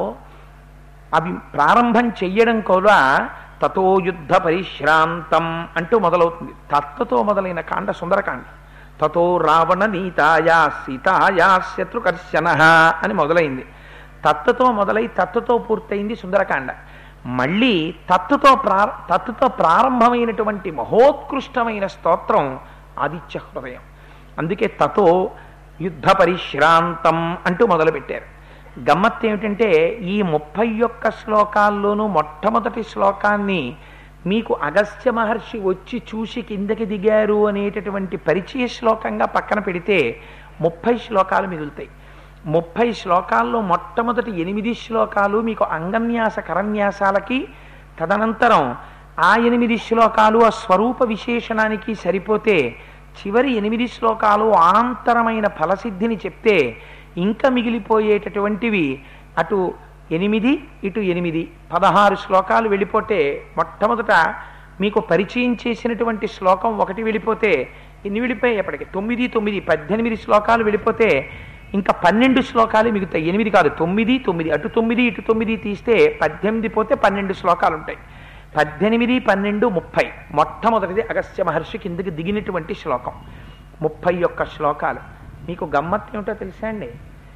అవి ప్రారంభం చెయ్యడం కూడా తతో యుద్ధ పరిశ్రాంతం అంటూ మొదలవుతుంది తత్వతో మొదలైన కాండ సుందరకాండ తతో రావణ నీతాయా సీతాయా శత్రుకర్షణ అని మొదలైంది తత్తుతో మొదలై తత్తుతో పూర్తయింది సుందరకాండ మళ్ళీ తత్తుతో ప్రా తత్తుతో ప్రారంభమైనటువంటి మహోత్కృష్టమైన స్తోత్రం ఆదిత్య హృదయం అందుకే తతో యుద్ధ పరిశ్రాంతం అంటూ మొదలుపెట్టారు గమ్మత్ ఏమిటంటే ఈ ముప్పై ఒక్క శ్లోకాల్లోనూ మొట్టమొదటి శ్లోకాన్ని మీకు అగస్త్య మహర్షి వచ్చి చూసి కిందకి దిగారు అనేటటువంటి పరిచయ శ్లోకంగా పక్కన పెడితే ముప్పై శ్లోకాలు మిగులుతాయి ముప్పై శ్లోకాల్లో మొట్టమొదటి ఎనిమిది శ్లోకాలు మీకు అంగన్యాస కరన్యాసాలకి తదనంతరం ఆ ఎనిమిది శ్లోకాలు ఆ స్వరూప విశేషణానికి సరిపోతే చివరి ఎనిమిది శ్లోకాలు అనంతరమైన ఫలసిద్ధిని చెప్తే ఇంకా మిగిలిపోయేటటువంటివి అటు ఎనిమిది ఇటు ఎనిమిది పదహారు శ్లోకాలు వెళ్ళిపోతే మొట్టమొదట మీకు పరిచయం చేసినటువంటి శ్లోకం ఒకటి వెళ్ళిపోతే ఎన్ని వెళ్ళిపోయేపటికి తొమ్మిది తొమ్మిది పద్దెనిమిది శ్లోకాలు వెళ్ళిపోతే ఇంకా పన్నెండు శ్లోకాలు మిగుతాయి ఎనిమిది కాదు తొమ్మిది తొమ్మిది అటు తొమ్మిది ఇటు తొమ్మిది తీస్తే పద్దెనిమిది పోతే పన్నెండు శ్లోకాలు ఉంటాయి పద్దెనిమిది పన్నెండు ముప్పై మొట్టమొదటిది అగస్త్య మహర్షి కిందకి దిగినటువంటి శ్లోకం ముప్పై ఒక్క శ్లోకాలు మీకు గమ్మత్ ఏమిటో తెలుసా అండి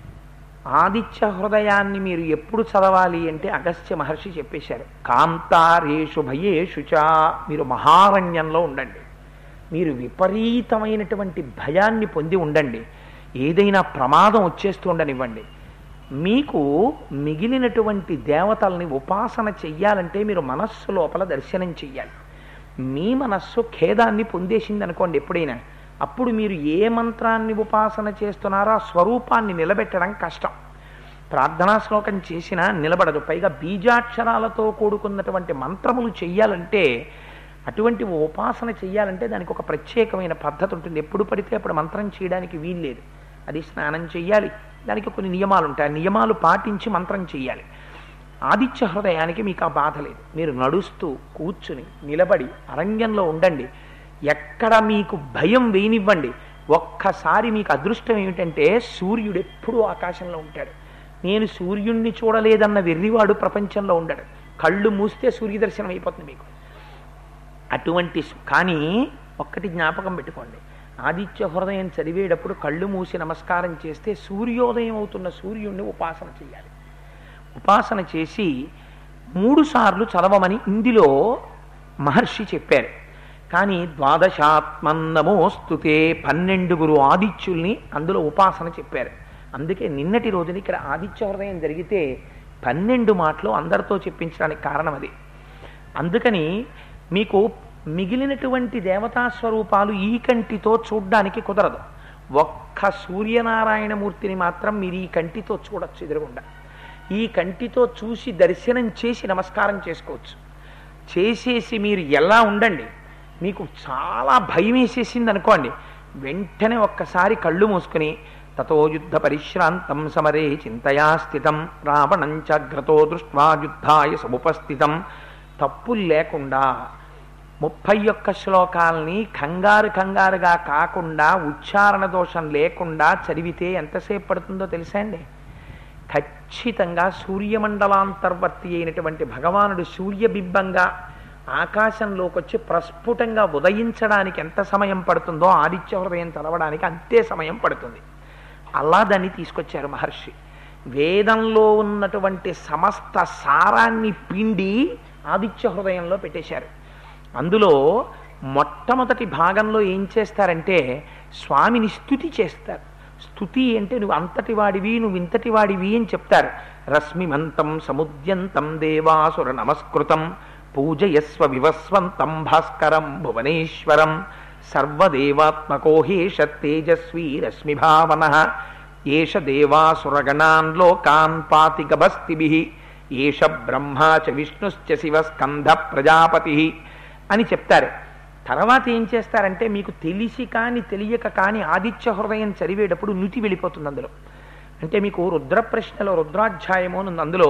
ఆదిత్య హృదయాన్ని మీరు ఎప్పుడు చదవాలి అంటే అగస్త్య మహర్షి చెప్పేశారు కాంతారేషు భయేషు చ మీరు మహారణ్యంలో ఉండండి మీరు విపరీతమైనటువంటి భయాన్ని పొంది ఉండండి ఏదైనా ప్రమాదం వచ్చేస్తూ ఉండనివ్వండి మీకు మిగిలినటువంటి దేవతల్ని ఉపాసన చెయ్యాలంటే మీరు మనస్సు లోపల దర్శనం చెయ్యాలి మీ మనస్సు ఖేదాన్ని పొందేసింది అనుకోండి ఎప్పుడైనా అప్పుడు మీరు ఏ మంత్రాన్ని ఉపాసన చేస్తున్నారో ఆ స్వరూపాన్ని నిలబెట్టడం కష్టం ప్రార్థనా శ్లోకం చేసినా నిలబడదు పైగా బీజాక్షరాలతో కూడుకున్నటువంటి మంత్రములు చెయ్యాలంటే అటువంటి ఉపాసన చెయ్యాలంటే దానికి ఒక ప్రత్యేకమైన పద్ధతి ఉంటుంది ఎప్పుడు పడితే అప్పుడు మంత్రం చేయడానికి వీల్లేదు అది స్నానం చెయ్యాలి దానికి కొన్ని నియమాలు ఉంటాయి ఆ నియమాలు పాటించి మంత్రం చెయ్యాలి ఆదిత్య హృదయానికి మీకు ఆ బాధ లేదు మీరు నడుస్తూ కూర్చుని నిలబడి అరణ్యంలో ఉండండి ఎక్కడ మీకు భయం వేయనివ్వండి ఒక్కసారి మీకు అదృష్టం ఏమిటంటే సూర్యుడు ఎప్పుడూ ఆకాశంలో ఉంటాడు నేను సూర్యుణ్ణి చూడలేదన్న వెర్రివాడు ప్రపంచంలో ఉండడు కళ్ళు మూస్తే సూర్యదర్శనం అయిపోతుంది మీకు అటువంటి సు- కానీ ఒక్కటి జ్ఞాపకం పెట్టుకోండి ఆదిత్య హృదయం చదివేటప్పుడు కళ్ళు మూసి నమస్కారం చేస్తే సూర్యోదయం అవుతున్న సూర్యుడిని ఉపాసన చేయాలి ఉపాసన చేసి మూడు సార్లు చదవమని ఇందులో మహర్షి చెప్పారు కానీ ద్వాదశాత్మన్నమోస్తుతే పన్నెండుగురు ఆదిత్యుల్ని అందులో ఉపాసన చెప్పారు అందుకే నిన్నటి రోజున ఇక్కడ ఆదిత్య హృదయం జరిగితే పన్నెండు మాటలు అందరితో చెప్పించడానికి కారణం అది అందుకని మీకు మిగిలినటువంటి దేవతా స్వరూపాలు ఈ కంటితో చూడ్డానికి కుదరదు ఒక్క సూర్యనారాయణమూర్తిని మాత్రం మీరు ఈ కంటితో చూడొచ్చు ఎదురుగుండా ఈ కంటితో చూసి దర్శనం చేసి నమస్కారం చేసుకోవచ్చు చేసేసి మీరు ఎలా ఉండండి మీకు చాలా భయం వేసేసింది అనుకోండి వెంటనే ఒక్కసారి కళ్ళు మూసుకుని తతో యుద్ధ పరిశ్రాంతం సమరే చింతయా స్థితం రావణం చాగ్రతో దృష్ట్వా యుద్ధాయ సముపస్థితం తప్పులు లేకుండా ముప్పై ఒక్క శ్లోకాల్ని కంగారు కంగారుగా కాకుండా ఉచ్చారణ దోషం లేకుండా చదివితే ఎంతసేపు పడుతుందో తెలుసా అండి ఖచ్చితంగా సూర్యమండలాంతర్వర్తి అయినటువంటి భగవానుడు సూర్యబింబంగా ఆకాశంలోకి వచ్చి ప్రస్ఫుటంగా ఉదయించడానికి ఎంత సమయం పడుతుందో ఆదిత్య హృదయం చదవడానికి అంతే సమయం పడుతుంది అలా దాన్ని తీసుకొచ్చారు మహర్షి వేదంలో ఉన్నటువంటి సమస్త సారాన్ని పిండి ఆదిత్య హృదయంలో పెట్టేశారు అందులో మొట్టమొదటి భాగంలో ఏం చేస్తారంటే స్వామిని స్థుతి చేస్తారు స్థుతి అంటే నువ్వు అంతటి వాడివి నువ్వు ఇంతటి వాడివి అని చెప్తారు రశ్మిమంతం సముద్యంతం దేవాసుర నమస్కృతం పూజయస్వ వివస్వంతం భాస్కరం భువనేశ్వరం సర్వదేవాత్మకోహేష తేజస్వీ రశ్మిభావన ఏష దేవాసురగణాన్ లోకాన్ పాతి గభస్తిభి ఏష బ్రహ్మా చ విష్ణుశ్చ శివ స్కంధ ప్రజాపతి అని చెప్తారు తర్వాత ఏం చేస్తారంటే మీకు తెలిసి కానీ తెలియక కానీ ఆదిత్య హృదయం చదివేటప్పుడు నుతి వెళ్ళిపోతుంది అందులో అంటే మీకు రుద్ర ప్రశ్నలో రుద్రాధ్యాయము అని ఉంది అందులో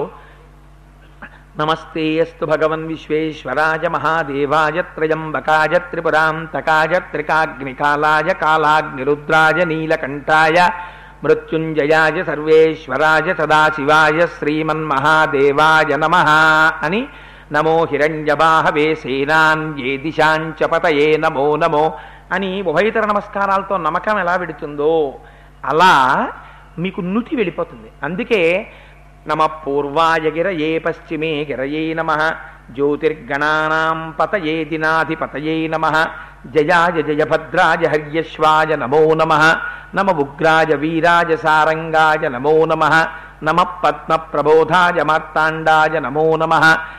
నమస్తే అస్తు భగవన్ విశ్వేశ్వరాయ మహాదేవాయ త్రయంబకాయ త్రిపురాంతకాయ త్రికాగ్నికాలాయ కాలాగ్నిరుద్రాయ నీలకంఠాయ మృత్యుంజయాయ సర్వేశ్వరాయ సదాశివాయ శ్రీమన్మహాదేవాయ నమ అని నమో హిరణ్యబాహవే సేనాన్యే దిశాంచ పతయే నమో నమో అని ఉభయతర నమస్కారాలతో నమ్మకం ఎలా పెడుతుందో అలా మీకు నుతి వెళ్ళిపోతుంది అందుకే నమ పూర్వాయ గిరయే పశ్చిమే గిరయే నమ జ్యోతిర్గణానాం పతయే దినాధిపతయే నమ జయాయ జయ భద్రాయ హర్యశ్వాయ నమో నమ నమ ఉగ్రాయ వీరాయ సారంగాయ నమో నమ నమ పద్మ ప్రబోధాయ మార్తాండాయ నమో నమ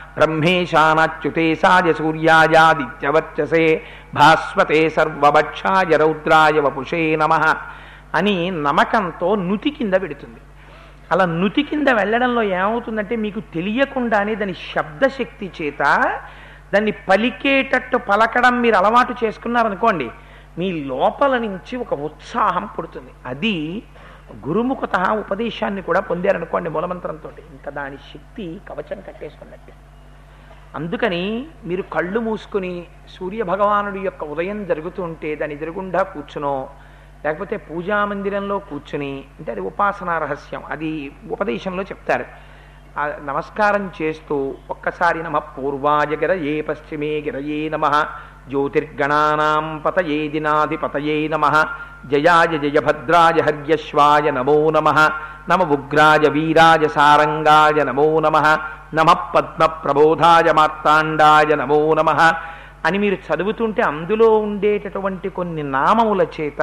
బ్రహ్మేశానాచ్యుతేశాయ సూర్యాయాదిత్యవర్చసే భాస్వతే సర్వభక్షాయ రౌద్రాయ వపుషే నమ అని నమకంతో నుతి కింద పెడుతుంది అలా నుతి కింద వెళ్ళడంలో ఏమవుతుందంటే మీకు తెలియకుండానే దాని శబ్దశక్తి చేత దాన్ని పలికేటట్టు పలకడం మీరు అలవాటు చేసుకున్నారనుకోండి మీ లోపల నుంచి ఒక ఉత్సాహం పుడుతుంది అది గురుముఖత ఉపదేశాన్ని కూడా పొందారనుకోండి మూలమంత్రంతో ఇంకా దాని శక్తి కవచం కట్టేసుకున్నట్టే అందుకని మీరు కళ్ళు మూసుకుని సూర్య భగవానుడి యొక్క ఉదయం జరుగుతూ ఉంటే దాని ఎదురుగుండా కూర్చునో లేకపోతే పూజా మందిరంలో కూర్చుని అంటే అది ఉపాసనా రహస్యం అది ఉపదేశంలో చెప్తారు ఆ నమస్కారం చేస్తూ ఒక్కసారి నమ పూర్వాయ గిరయే పశ్చిమే గిరయే నమ జ్యోతిర్గణానాం పతయే దినాధిపతయే నమ జయాయ జయ భద్రాయ హర్యశ్వాయ నమో నమ నమ ఉగ్రాయ వీరాయ సారంగాయ నమో నమ నమ పద్మ ప్రబోధాయ మార్తాండాయ నమో నమ అని మీరు చదువుతుంటే అందులో ఉండేటటువంటి కొన్ని నామముల చేత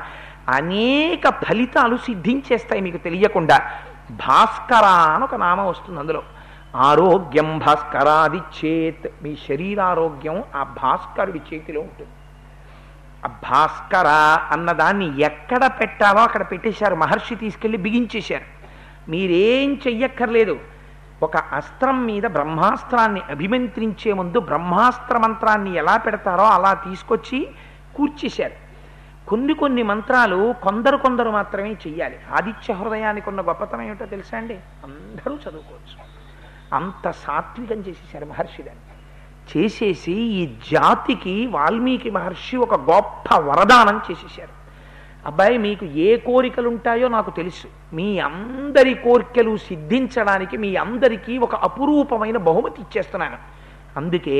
అనేక ఫలితాలు సిద్ధించేస్తాయి మీకు తెలియకుండా భాస్కర అని ఒక నామం వస్తుంది అందులో ఆరోగ్యం భాస్కరాది చేత్ మీ శరీరారోగ్యం ఆ భాస్కరుడి చేతిలో ఉంటుంది ఆ భాస్కర అన్నదాన్ని ఎక్కడ పెట్టాలో అక్కడ పెట్టేశారు మహర్షి తీసుకెళ్ళి బిగించేశారు మీరేం చెయ్యక్కర్లేదు ఒక అస్త్రం మీద బ్రహ్మాస్త్రాన్ని అభిమంత్రించే ముందు బ్రహ్మాస్త్ర మంత్రాన్ని ఎలా పెడతారో అలా తీసుకొచ్చి కూర్చేశారు కొన్ని కొన్ని మంత్రాలు కొందరు కొందరు మాత్రమే చెయ్యాలి ఆదిత్య హృదయానికి ఉన్న గొప్పతనం ఏమిటో తెలుసా అండి అందరూ చదువుకోవచ్చు అంత సాత్వికం చేసేసారు మహర్షి దాన్ని చేసేసి ఈ జాతికి వాల్మీకి మహర్షి ఒక గొప్ప వరదానం చేసేసారు అబ్బాయి మీకు ఏ కోరికలు ఉంటాయో నాకు తెలుసు మీ అందరి కోరికలు సిద్ధించడానికి మీ అందరికీ ఒక అపురూపమైన బహుమతి ఇచ్చేస్తున్నాను అందుకే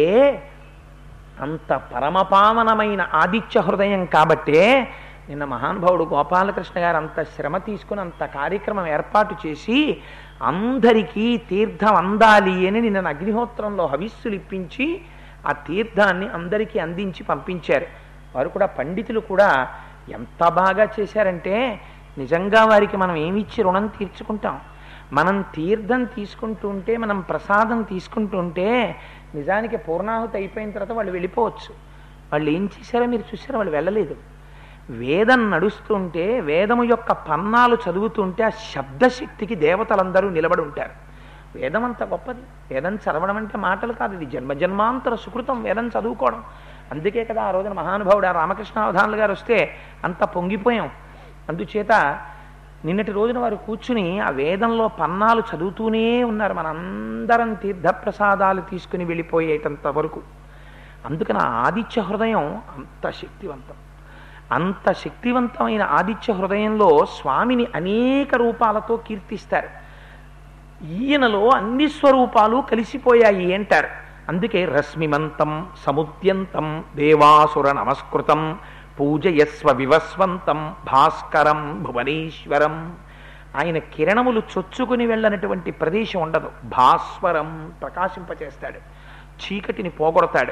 అంత పరమపావనమైన ఆదిత్య హృదయం కాబట్టే నిన్న మహానుభావుడు గోపాలకృష్ణ గారు అంత శ్రమ తీసుకుని అంత కార్యక్రమం ఏర్పాటు చేసి అందరికీ తీర్థం అందాలి అని నిన్న అగ్నిహోత్రంలో హవిస్సులు ఇప్పించి ఆ తీర్థాన్ని అందరికీ అందించి పంపించారు వారు కూడా పండితులు కూడా ఎంత బాగా చేశారంటే నిజంగా వారికి మనం ఏమిచ్చి రుణం తీర్చుకుంటాం మనం తీర్థం తీసుకుంటూ ఉంటే మనం ప్రసాదం తీసుకుంటూ ఉంటే నిజానికి పూర్ణాహుతి అయిపోయిన తర్వాత వాళ్ళు వెళ్ళిపోవచ్చు వాళ్ళు ఏం చేశారో మీరు చూసారో వాళ్ళు వెళ్ళలేదు వేదం నడుస్తుంటే వేదము యొక్క పన్నాలు చదువుతుంటే ఆ శబ్దశక్తికి దేవతలందరూ నిలబడి ఉంటారు వేదం అంత గొప్పది వేదం చదవడం అంటే మాటలు కాదు ఇది జన్మ జన్మాంతర సుకృతం వేదం చదువుకోవడం అందుకే కదా ఆ రోజున మహానుభావుడు ఆ రామకృష్ణ అవధానులు గారు వస్తే అంత పొంగిపోయాం అందుచేత నిన్నటి రోజున వారు కూర్చుని ఆ వేదంలో పన్నాలు చదువుతూనే ఉన్నారు మనందరం తీర్థప్రసాదాలు తీసుకుని వెళ్ళిపోయేటంత వరకు అందుకని ఆ ఆదిత్య హృదయం అంత శక్తివంతం అంత శక్తివంతమైన ఆదిత్య హృదయంలో స్వామిని అనేక రూపాలతో కీర్తిస్తారు ఈయనలో అన్ని స్వరూపాలు కలిసిపోయాయి అంటారు అందుకే రశ్మిమంతం సముద్యంతం దేవాసుర నమస్కృతం పూజయస్వ వివస్వంతం భాస్కరం భువనేశ్వరం ఆయన కిరణములు చొచ్చుకుని వెళ్ళనటువంటి ప్రదేశం ఉండదు భాస్వరం ప్రకాశింపచేస్తాడు చీకటిని పోగొడతాడు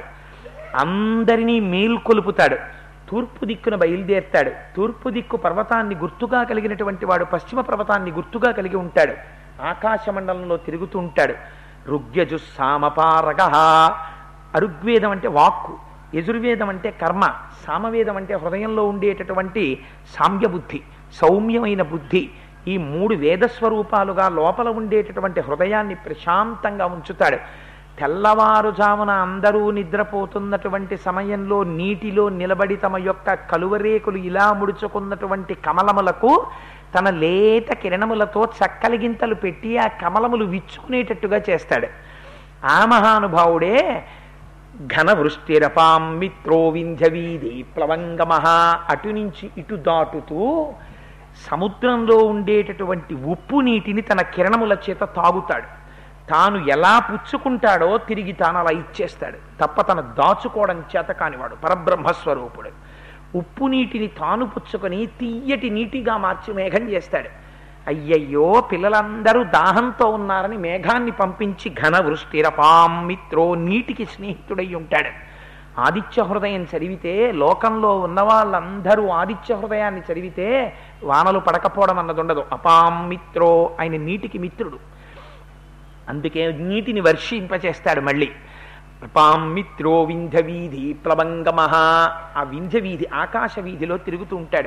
అందరినీ మేల్కొలుపుతాడు తూర్పు దిక్కున బయలుదేరుతాడు తూర్పు దిక్కు పర్వతాన్ని గుర్తుగా కలిగినటువంటి వాడు పశ్చిమ పర్వతాన్ని గుర్తుగా కలిగి ఉంటాడు ఆకాశ మండలంలో తిరుగుతూ ఉంటాడు ఋగ్యజు సామపారగ అరుగ్వేదం అంటే వాక్కు యజుర్వేదం అంటే కర్మ సామవేదం అంటే హృదయంలో ఉండేటటువంటి సామ్య బుద్ధి సౌమ్యమైన బుద్ధి ఈ మూడు వేదస్వరూపాలుగా లోపల ఉండేటటువంటి హృదయాన్ని ప్రశాంతంగా ఉంచుతాడు తెల్లవారుజామున అందరూ నిద్రపోతున్నటువంటి సమయంలో నీటిలో నిలబడి తమ యొక్క కలువరేకులు ఇలా ముడుచుకున్నటువంటి కమలములకు తన లేత కిరణములతో చక్కలిగింతలు పెట్టి ఆ కమలములు విచ్చుకునేటట్టుగా చేస్తాడు ఆ మహానుభావుడే ఘన వృష్టిరపాం మిత్రో వింధ్యవీధి ప్లవంగమహ అటు నుంచి ఇటు దాటుతూ సముద్రంలో ఉండేటటువంటి ఉప్పు నీటిని తన కిరణముల చేత తాగుతాడు తాను ఎలా పుచ్చుకుంటాడో తిరిగి తాను అలా ఇచ్చేస్తాడు తప్ప తన దాచుకోవడం చేత కానివాడు పరబ్రహ్మస్వరూపుడు ఉప్పు నీటిని తాను పుచ్చుకొని తీయటి నీటిగా మార్చి మేఘం చేస్తాడు అయ్యయ్యో పిల్లలందరూ దాహంతో ఉన్నారని మేఘాన్ని పంపించి ఘన వృష్టిరపాం మిత్రో నీటికి స్నేహితుడై ఉంటాడు ఆదిత్య హృదయం చదివితే లోకంలో ఉన్న వాళ్ళందరూ ఆదిత్య హృదయాన్ని చదివితే వానలు పడకపోవడం అన్నది ఉండదు అపాం మిత్రో ఆయన నీటికి మిత్రుడు అందుకే నీటిని వర్షింపచేస్తాడు మళ్ళీ పాం మిత్రో వింధ్య వీధి ప్లవంగమహ ఆ వింధ్య వీధి ఆకాశ వీధిలో తిరుగుతూ ఉంటాడు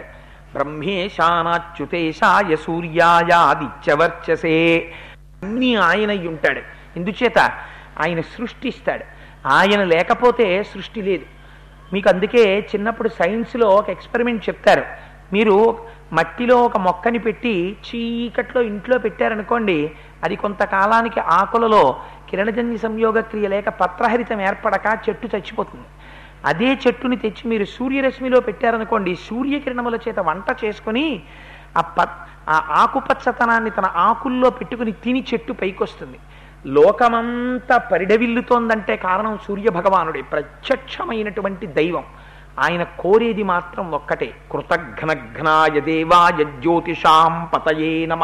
బ్రహ్మేశానాచ్యుతేశాయ సూర్యాయాదిత్యవర్చసే అన్నీ ఆయన అయి ఉంటాడు ఎందుచేత ఆయన సృష్టిస్తాడు ఆయన లేకపోతే సృష్టి లేదు మీకు అందుకే చిన్నప్పుడు సైన్స్లో ఒక ఎక్స్పెరిమెంట్ చెప్తారు మీరు మట్టిలో ఒక మొక్కని పెట్టి చీకట్లో ఇంట్లో పెట్టారనుకోండి అది కొంతకాలానికి ఆకులలో కిరణజన్య సంయోగ క్రియ లేక పత్రహరితం ఏర్పడక చెట్టు చచ్చిపోతుంది అదే చెట్టుని తెచ్చి మీరు సూర్యరశ్మిలో పెట్టారనుకోండి సూర్యకిరణముల చేత వంట చేసుకొని ఆ ప ఆ ఆకుపచ్చతనాన్ని తన ఆకుల్లో పెట్టుకుని తిని చెట్టు పైకొస్తుంది లోకమంతా పరిడవిల్లుతోందంటే కారణం సూర్య భగవానుడే ప్రత్యక్షమైనటువంటి దైవం ఆయన కోరేది మాత్రం ఒక్కటే కృతఘ్నఘ్నాయ దేవాయ జ్యోతిషాం పతయే నమ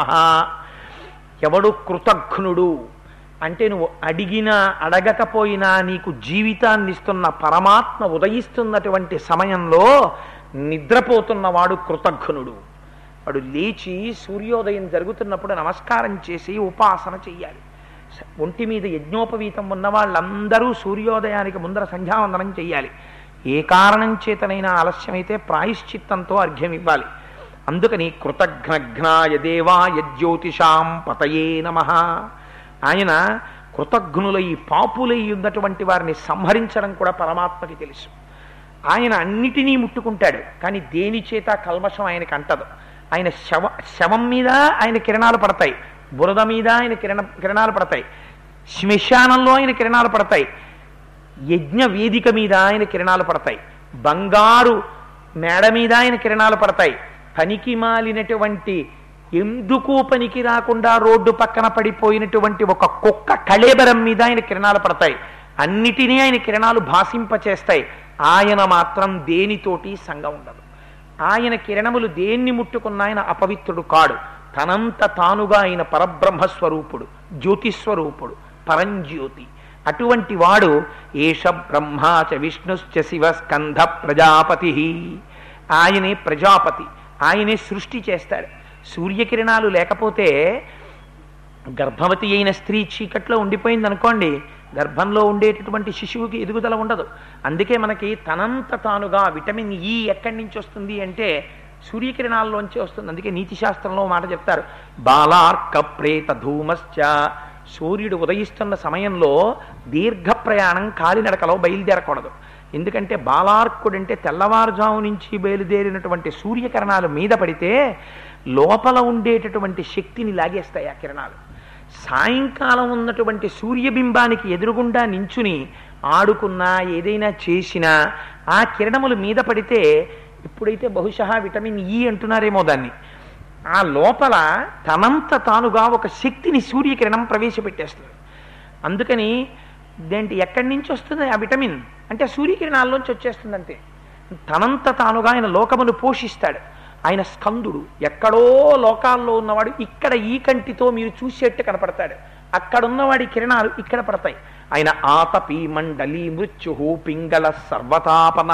ఎవడు కృతఘ్నుడు అంటే నువ్వు అడిగినా అడగకపోయినా నీకు జీవితాన్ని ఇస్తున్న పరమాత్మ ఉదయిస్తున్నటువంటి సమయంలో నిద్రపోతున్నవాడు కృతఘ్నుడు వాడు లేచి సూర్యోదయం జరుగుతున్నప్పుడు నమస్కారం చేసి ఉపాసన చెయ్యాలి ఒంటి మీద యజ్ఞోపవీతం ఉన్న వాళ్ళందరూ సూర్యోదయానికి ముందర సంధ్యావందనం చెయ్యాలి ఏ కారణం చేతనైనా ఆలస్యమైతే ప్రాయశ్చిత్తంతో అర్ఘ్యం ఇవ్వాలి అందుకని కృతఘ్నఘ్నాయ దేవాయ జ్యోతిషాం పతయే నమ ఆయన కృతఘ్నులై పాపులై ఉన్నటువంటి వారిని సంహరించడం కూడా పరమాత్మకి తెలుసు ఆయన అన్నిటినీ ముట్టుకుంటాడు కానీ దేని చేత కల్మషం ఆయనకి అంటదు ఆయన శవ శవం మీద ఆయన కిరణాలు పడతాయి బురద మీద ఆయన కిరణ కిరణాలు పడతాయి శ్మశానంలో ఆయన కిరణాలు పడతాయి యజ్ఞ వేదిక మీద ఆయన కిరణాలు పడతాయి బంగారు మేడ మీద ఆయన కిరణాలు పడతాయి పనికి మాలినటువంటి ఎందుకు పనికి రాకుండా రోడ్డు పక్కన పడిపోయినటువంటి ఒక కుక్క కళేబరం మీద ఆయన కిరణాలు పడతాయి అన్నిటినీ ఆయన కిరణాలు భాషింపచేస్తాయి ఆయన మాత్రం దేనితోటి సంగం ఉండదు ఆయన కిరణములు దేన్ని ముట్టుకున్న ఆయన అపవిత్రుడు కాడు తనంత తానుగా ఆయన పరబ్రహ్మస్వరూపుడు జ్యోతిస్వరూపుడు పరంజ్యోతి అటువంటి వాడు ఏష బ్రహ్మాచ విష్ణుశ్చ శివ స్కంధ ప్రజాపతి ఆయనే ప్రజాపతి ఆయనే సృష్టి చేస్తాడు సూర్యకిరణాలు లేకపోతే గర్భవతి అయిన స్త్రీ చీకట్లో ఉండిపోయింది అనుకోండి గర్భంలో ఉండేటటువంటి శిశువుకి ఎదుగుదల ఉండదు అందుకే మనకి తనంత తానుగా విటమిన్ ఈ ఎక్కడి నుంచి వస్తుంది అంటే సూర్యకిరణాల్లోంచి వస్తుంది అందుకే నీతి శాస్త్రంలో మాట చెప్తారు బాలార్క ప్రేత ధూమశ్చ సూర్యుడు ఉదయిస్తున్న సమయంలో దీర్ఘ ప్రయాణం కాలినడకలో బయలుదేరకూడదు ఎందుకంటే బాలార్కుడు అంటే తెల్లవారుజాము నుంచి బయలుదేరినటువంటి సూర్యకిరణాలు మీద పడితే లోపల ఉండేటటువంటి శక్తిని లాగేస్తాయి ఆ కిరణాలు సాయంకాలం ఉన్నటువంటి సూర్యబింబానికి ఎదురుగుండా నించుని ఆడుకున్నా ఏదైనా చేసినా ఆ కిరణములు మీద పడితే ఇప్పుడైతే బహుశా విటమిన్ ఈ అంటున్నారేమో దాన్ని ఆ లోపల తనంత తానుగా ఒక శక్తిని సూర్యకిరణం ప్రవేశపెట్టేస్తుంది అందుకని దేంటి ఎక్కడి నుంచి వస్తుంది ఆ విటమిన్ అంటే సూర్యకిరణాల్లోంచి వచ్చేస్తుంది అంతే తనంత తానుగా ఆయన లోకమును పోషిస్తాడు ఆయన స్కందుడు ఎక్కడో లోకాల్లో ఉన్నవాడు ఇక్కడ ఈ కంటితో మీరు చూసేట్టు కనపడతాడు అక్కడ ఉన్నవాడి కిరణాలు ఇక్కడ పడతాయి ఆయన ఆతపి మండలి మృత్యు పింగళ సర్వతాపన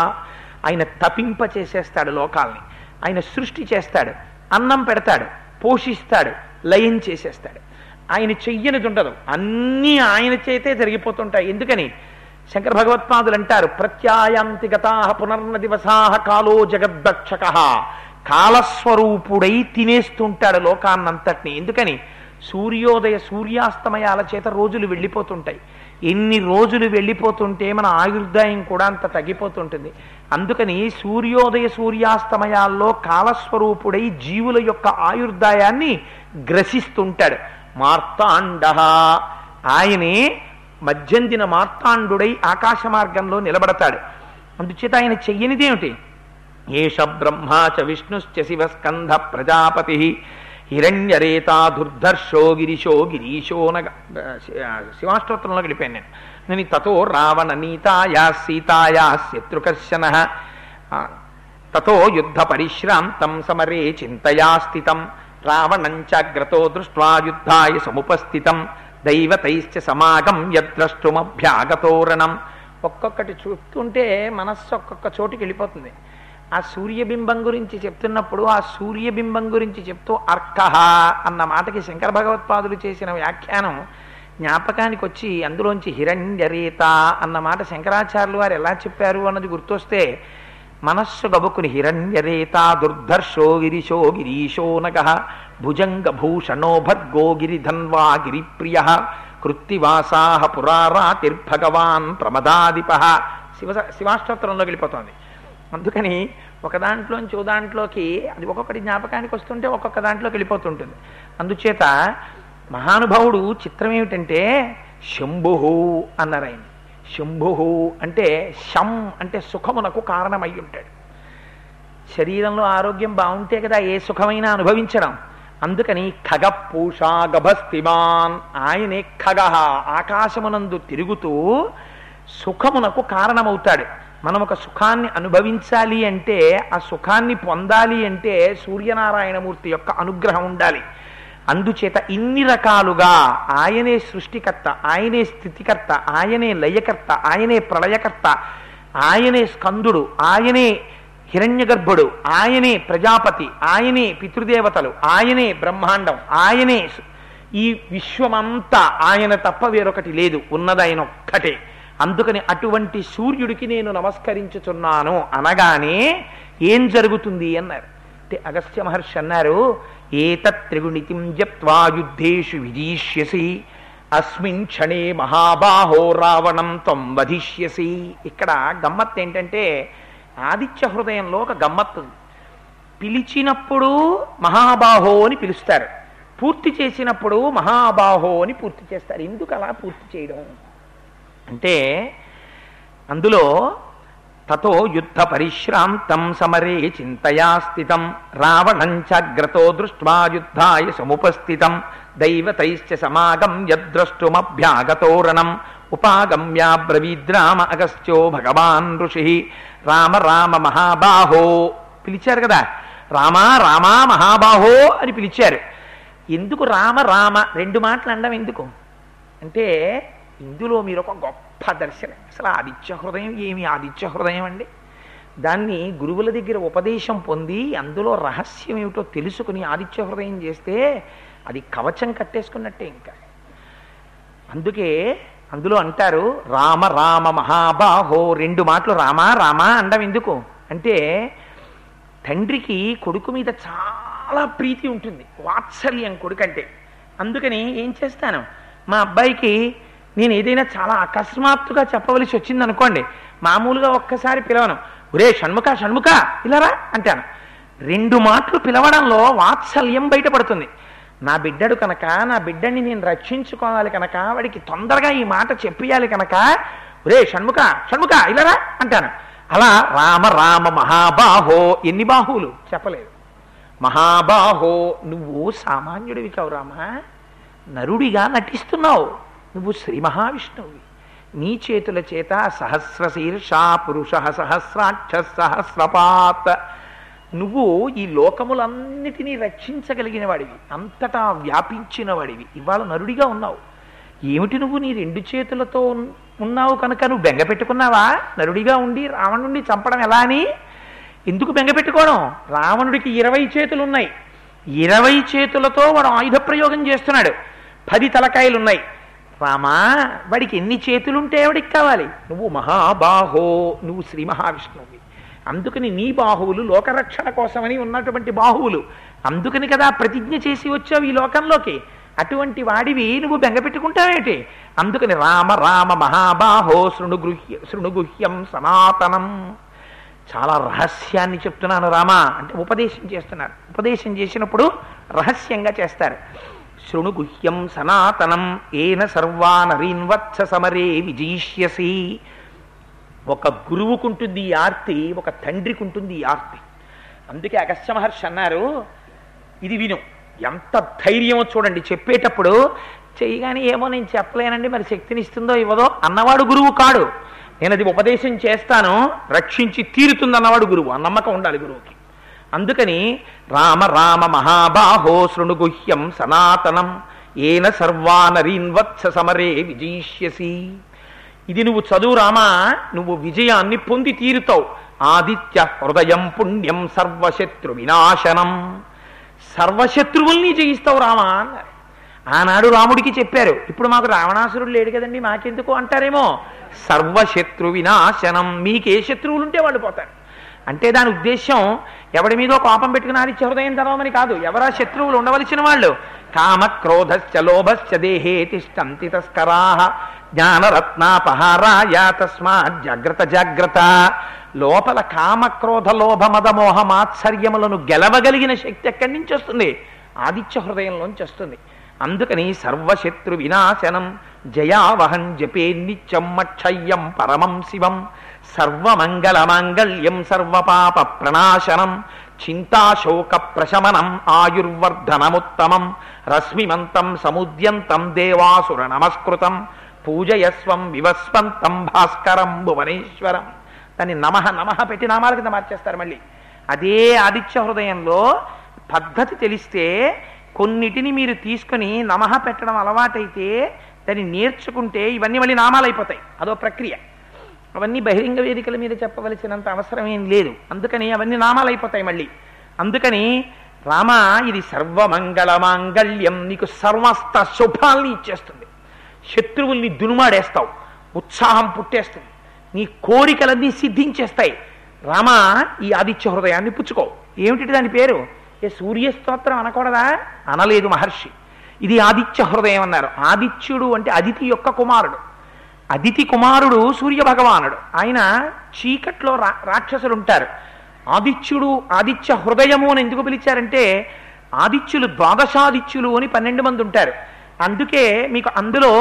ఆయన తపింప చేసేస్తాడు లోకాల్ని ఆయన సృష్టి చేస్తాడు అన్నం పెడతాడు పోషిస్తాడు లయం చేసేస్తాడు ఆయన చెయ్యనిది ఉండదు అన్నీ ఆయన చేతే జరిగిపోతుంటాయి ఎందుకని శంకర భగవత్పాదులు అంటారు ప్రత్యాయాంతి గతా పునర్న దివసా కాలో జగద్దక్షక కాలస్వరూపుడై తినేస్తుంటాడు లోకాన్నంతటిని ఎందుకని సూర్యోదయ సూర్యాస్తమయాల చేత రోజులు వెళ్ళిపోతుంటాయి ఎన్ని రోజులు వెళ్ళిపోతుంటే మన ఆయుర్దాయం కూడా అంత తగ్గిపోతుంటుంది అందుకని సూర్యోదయ సూర్యాస్తమయాల్లో కాలస్వరూపుడై జీవుల యొక్క ఆయుర్దాయాన్ని గ్రసిస్తుంటాడు మార్తాండ ఆయనే మధ్యందిన మార్తాండుడై ఆకాశ మార్గంలో నిలబడతాడు అందుచేత ఆయన చెయ్యనిదేమిటి ఏష బ్రహ్మా చ విష్ణుశ్చ శివ స్కంధ ప్రజాపతి హిరణ్యరేతా దుర్ధర్షో గిరిశో గిరీశో నగ శివాష్టోత్రంలో గడిపాను నేను నేను తతో రావణ నీతాయా సీతాయా శత్రుకర్షణ తతో యుద్ధ పరిశ్రాంతం సమరే చింతయా స్థితం రావణంచాగ్రతో దృష్ట్వా యుద్ధాయ సముపస్థితం దైవతైశ్చ సమాగం యద్రష్టుమభ్యాగతోరణం ఒక్కొక్కటి చూస్తుంటే మనస్సు ఒక్కొక్క చోటుకి వెళ్ళిపోతుంది ఆ సూర్యబింబం గురించి చెప్తున్నప్పుడు ఆ సూర్యబింబం గురించి చెప్తూ అర్కహ అన్న మాటకి శంకర భగవత్పాదులు చేసిన వ్యాఖ్యానం జ్ఞాపకానికి వచ్చి అందులోంచి హిరణ్యరేత అన్న మాట శంకరాచార్యులు వారు ఎలా చెప్పారు అన్నది గుర్తొస్తే మనస్సు గబుకుని హిరణ్యరేత దుర్ధర్షో గిరిశో గిరీశో నగ భుజంగ భూషణో భర్గో గిరిధన్వా గిరిప్రియ కృత్తివాసా పురారాతిర్భగవాన్ ప్రమదాదిప శివ శివాష్టోత్తరంలో వెళ్ళిపోతుంది అందుకని ఒక దాంట్లోంచి ఓ దాంట్లోకి అది ఒక్కొక్కటి జ్ఞాపకానికి వస్తుంటే ఒక్కొక్క దాంట్లోకి వెళ్ళిపోతుంటుంది అందుచేత మహానుభావుడు చిత్రం ఏమిటంటే శంభు అన్నారు ఆయన శంభు అంటే శం అంటే సుఖమునకు కారణమై ఉంటాడు శరీరంలో ఆరోగ్యం బాగుంటే కదా ఏ సుఖమైనా అనుభవించడం అందుకని ఖగ పూషా గభస్తిమాన్ ఆయనే ఖగ ఆకాశమునందు తిరుగుతూ సుఖమునకు కారణమవుతాడు మనం ఒక సుఖాన్ని అనుభవించాలి అంటే ఆ సుఖాన్ని పొందాలి అంటే సూర్యనారాయణమూర్తి యొక్క అనుగ్రహం ఉండాలి అందుచేత ఇన్ని రకాలుగా ఆయనే సృష్టికర్త ఆయనే స్థితికర్త ఆయనే లయకర్త ఆయనే ప్రళయకర్త ఆయనే స్కందుడు ఆయనే హిరణ్యగర్భుడు ఆయనే ప్రజాపతి ఆయనే పితృదేవతలు ఆయనే బ్రహ్మాండం ఆయనే సు- ఈ విశ్వమంతా ఆయన తప్ప వేరొకటి లేదు ఉన్నది ఆయన ఒక్కటే అందుకని అటువంటి సూర్యుడికి నేను నమస్కరించుచున్నాను అనగానే ఏం జరుగుతుంది అన్నారు అంటే అగస్త్య మహర్షి అన్నారు ఏతత్ త్రిగుణితిం జప్వా యుద్ధేషు విజీష్యసి అస్మిన్ క్షణే మహాబాహో రావణం త్వం వధిష్యసి ఇక్కడ గమ్మత్ ఏంటంటే ఆదిత్య హృదయంలో ఒక గమ్మత్తు ఉంది పిలిచినప్పుడు మహాబాహో అని పిలుస్తారు పూర్తి చేసినప్పుడు మహాబాహో అని పూర్తి చేస్తారు ఎందుకు అలా పూర్తి చేయడం అంటే అందులో తతో యుద్ధ పరిశ్రాంతం సమరే చింతయా స్థితం రావణం చాగ్రతో దృష్ట్వా యుద్ధాయ సముపస్థితం దైవతైశ్చ సమాగం యద్ద్రష్టుమభ్యాగతోరణం ఉపాగమ్యాబ్రవీద్రామ అగస్త్యో భగవాన్ ఋషి రామ రామ మహాబాహో పిలిచారు కదా రామా రామా మహాబాహో అని పిలిచారు ఎందుకు రామ రామ రెండు మాటలు అనడం ఎందుకు అంటే ఇందులో మీరు ఒక గొప్ప దర్శనం అసలు ఆదిత్య హృదయం ఏమి ఆదిత్య హృదయం అండి దాన్ని గురువుల దగ్గర ఉపదేశం పొంది అందులో రహస్యం ఏమిటో తెలుసుకుని ఆదిత్య హృదయం చేస్తే అది కవచం కట్టేసుకున్నట్టే ఇంకా అందుకే అందులో అంటారు రామ రామ మహాబాహో రెండు మాటలు రామ రామ అండం ఎందుకు అంటే తండ్రికి కొడుకు మీద చాలా ప్రీతి ఉంటుంది వాత్సల్యం కొడుకంటే అందుకని ఏం చేస్తాను మా అబ్బాయికి నేను ఏదైనా చాలా అకస్మాత్తుగా చెప్పవలసి వచ్చింది అనుకోండి మామూలుగా ఒక్కసారి పిలవను ఒరే షణ్ముఖ షణ్ముఖ ఇలారా అంటాను రెండు మాటలు పిలవడంలో వాత్సల్యం బయటపడుతుంది నా బిడ్డడు కనుక నా బిడ్డని నేను రక్షించుకోవాలి కనుక వాడికి తొందరగా ఈ మాట చెప్పియాలి కనుక ఒరే షణ్ముఖ షణ్ముఖ ఇలారా అంటాను అలా రామ రామ మహాబాహో ఎన్ని బాహువులు చెప్పలేదు మహాబాహో నువ్వు సామాన్యుడివి కావు రామా నరుడిగా నటిస్తున్నావు నువ్వు శ్రీ మహావిష్ణువువి నీ చేతుల చేత సహస్ర శీర్షా పురుష సహస్రాక్ష సహస్రపాత్ నువ్వు ఈ లోకములన్నిటినీ రక్షించగలిగిన వాడివి అంతటా వ్యాపించిన వాడివి ఇవాళ నరుడిగా ఉన్నావు ఏమిటి నువ్వు నీ రెండు చేతులతో ఉన్- ఉన్నావు కనుక నువ్వు బెంగ పెట్టుకున్నావా నరుడిగా ఉండి రావణుడిని చంపడం ఎలా అని ఎందుకు బెంగ పెట్టుకోవడం రావణుడికి ఇరవై చేతులు ఉన్నాయి ఇరవై చేతులతో వాడు ఆయుధ ప్రయోగం చేస్తున్నాడు పది తలకాయలు ఉన్నాయి రామా వాడికి ఎన్ని చేతులుంటే వాడికి కావాలి నువ్వు మహాబాహో నువ్వు శ్రీ మహావిష్ణువువి అందుకని నీ బాహువులు లోకరక్షణ కోసమని ఉన్నటువంటి బాహువులు అందుకని కదా ప్రతిజ్ఞ చేసి వచ్చావు ఈ లోకంలోకి అటువంటి వాడివి నువ్వు బెంగపెట్టుకుంటావేటి అందుకని రామ రామ మహాబాహో శృణుగృహ్య శృణుగుహ్యం సనాతనం చాలా రహస్యాన్ని చెప్తున్నాను రామా అంటే ఉపదేశం చేస్తున్నారు ఉపదేశం చేసినప్పుడు రహస్యంగా చేస్తారు శృణుగుహ్యం సనాతనం ఏన సర్వానరీన్వత్స సమరే విజయిష్యసి ఒక గురువుకుంటుంది ఈ ఆర్తి ఒక తండ్రికి ఉంటుంది ఈ ఆర్తి అందుకే అగస్త్య మహర్షి అన్నారు ఇది విను ఎంత ధైర్యమో చూడండి చెప్పేటప్పుడు చేయగానే ఏమో నేను చెప్పలేనండి మరి శక్తిని ఇస్తుందో ఇవ్వదో అన్నవాడు గురువు కాడు నేను అది ఉపదేశం చేస్తాను రక్షించి తీరుతుంది అన్నవాడు గురువు ఆ నమ్మకం ఉండాలి గురువుకి అందుకని రామ రామ మహాబాహో శృణుగుహ్యం సనాతనం ఏన సర్వానరీన్వత్స సమరే విజయిష్యసి ఇది నువ్వు చదువు రామా నువ్వు విజయాన్ని పొంది తీరుతావు ఆదిత్య హృదయం పుణ్యం సర్వశత్రు వినాశనం సర్వశత్రువుల్ని జయిస్తావు రామా అన్నారు ఆనాడు రాముడికి చెప్పారు ఇప్పుడు మాకు రావణాసురుడు లేడు కదండి మాకెందుకు అంటారేమో సర్వశత్రు వినాశనం మీకే శత్రువులు ఉంటే వాళ్ళు పోతారు అంటే దాని ఉద్దేశం ఎవడి మీదో కోపం పెట్టుకుని ఆదిత్య హృదయం తెరవమని కాదు ఎవరా శత్రువులు ఉండవలసిన వాళ్ళు కామ క్రోధశ్చ లోభశ్చ దేహే తిష్టంతి తస్కరా జ్ఞానరత్నాపహారాయ తస్మాత్ జాగ్రత్త జాగ్రత్త లోపల కామ క్రోధ లోభ మద మోహ మాత్సర్యములను గెలవగలిగిన శక్తి ఎక్కడి నుంచి వస్తుంది ఆదిత్య హృదయంలోంచి వస్తుంది అందుకని సర్వశత్రు వినాశనం జయావహం జపే నిత్యం మక్షయ్యం పరమం శివం సర్వమంగళమాంగళ్యం సర్వపాప ప్రణాశనం చింతాశోక ప్రశమనం ఆయుర్వర్ధనముత్తమం రశ్మిమంతం సముద్యంతం దేవాసుర నమస్కృతం పూజయస్వం వివస్వంతం భాస్కరం భువనేశ్వరం దాన్ని నమః నమః పెట్టి నామాల కింద మార్చేస్తారు మళ్ళీ అదే ఆదిత్య హృదయంలో పద్ధతి తెలిస్తే కొన్నిటిని మీరు తీసుకొని నమః పెట్టడం అలవాటైతే దాన్ని నేర్చుకుంటే ఇవన్నీ మళ్ళీ నామాలు అయిపోతాయి అదో ప్రక్రియ అవన్నీ బహిరంగ వేదికల మీద చెప్పవలసినంత అవసరం ఏం లేదు అందుకని అవన్నీ నామాలు అయిపోతాయి మళ్ళీ అందుకని రామ ఇది సర్వమంగళ మాంగళ్యం నీకు సర్వస్త శుభాల్ని ఇచ్చేస్తుంది శత్రువుల్ని దునుమాడేస్తావు ఉత్సాహం పుట్టేస్తుంది నీ కోరికలన్నీ సిద్ధించేస్తాయి రామ ఈ ఆదిత్య హృదయాన్ని పుచ్చుకో ఏమిటి దాని పేరు ఏ సూర్య స్తోత్రం అనకూడదా అనలేదు మహర్షి ఇది ఆదిత్య హృదయం అన్నారు ఆదిత్యుడు అంటే అదితి యొక్క కుమారుడు అదితి కుమారుడు సూర్య భగవానుడు ఆయన చీకట్లో రా రాక్షసులు ఉంటారు ఆదిత్యుడు ఆదిత్య హృదయము అని ఎందుకు పిలిచారంటే ఆదిత్యులు ద్వాదశాదిత్యులు అని పన్నెండు మంది ఉంటారు అందుకే మీకు అందులో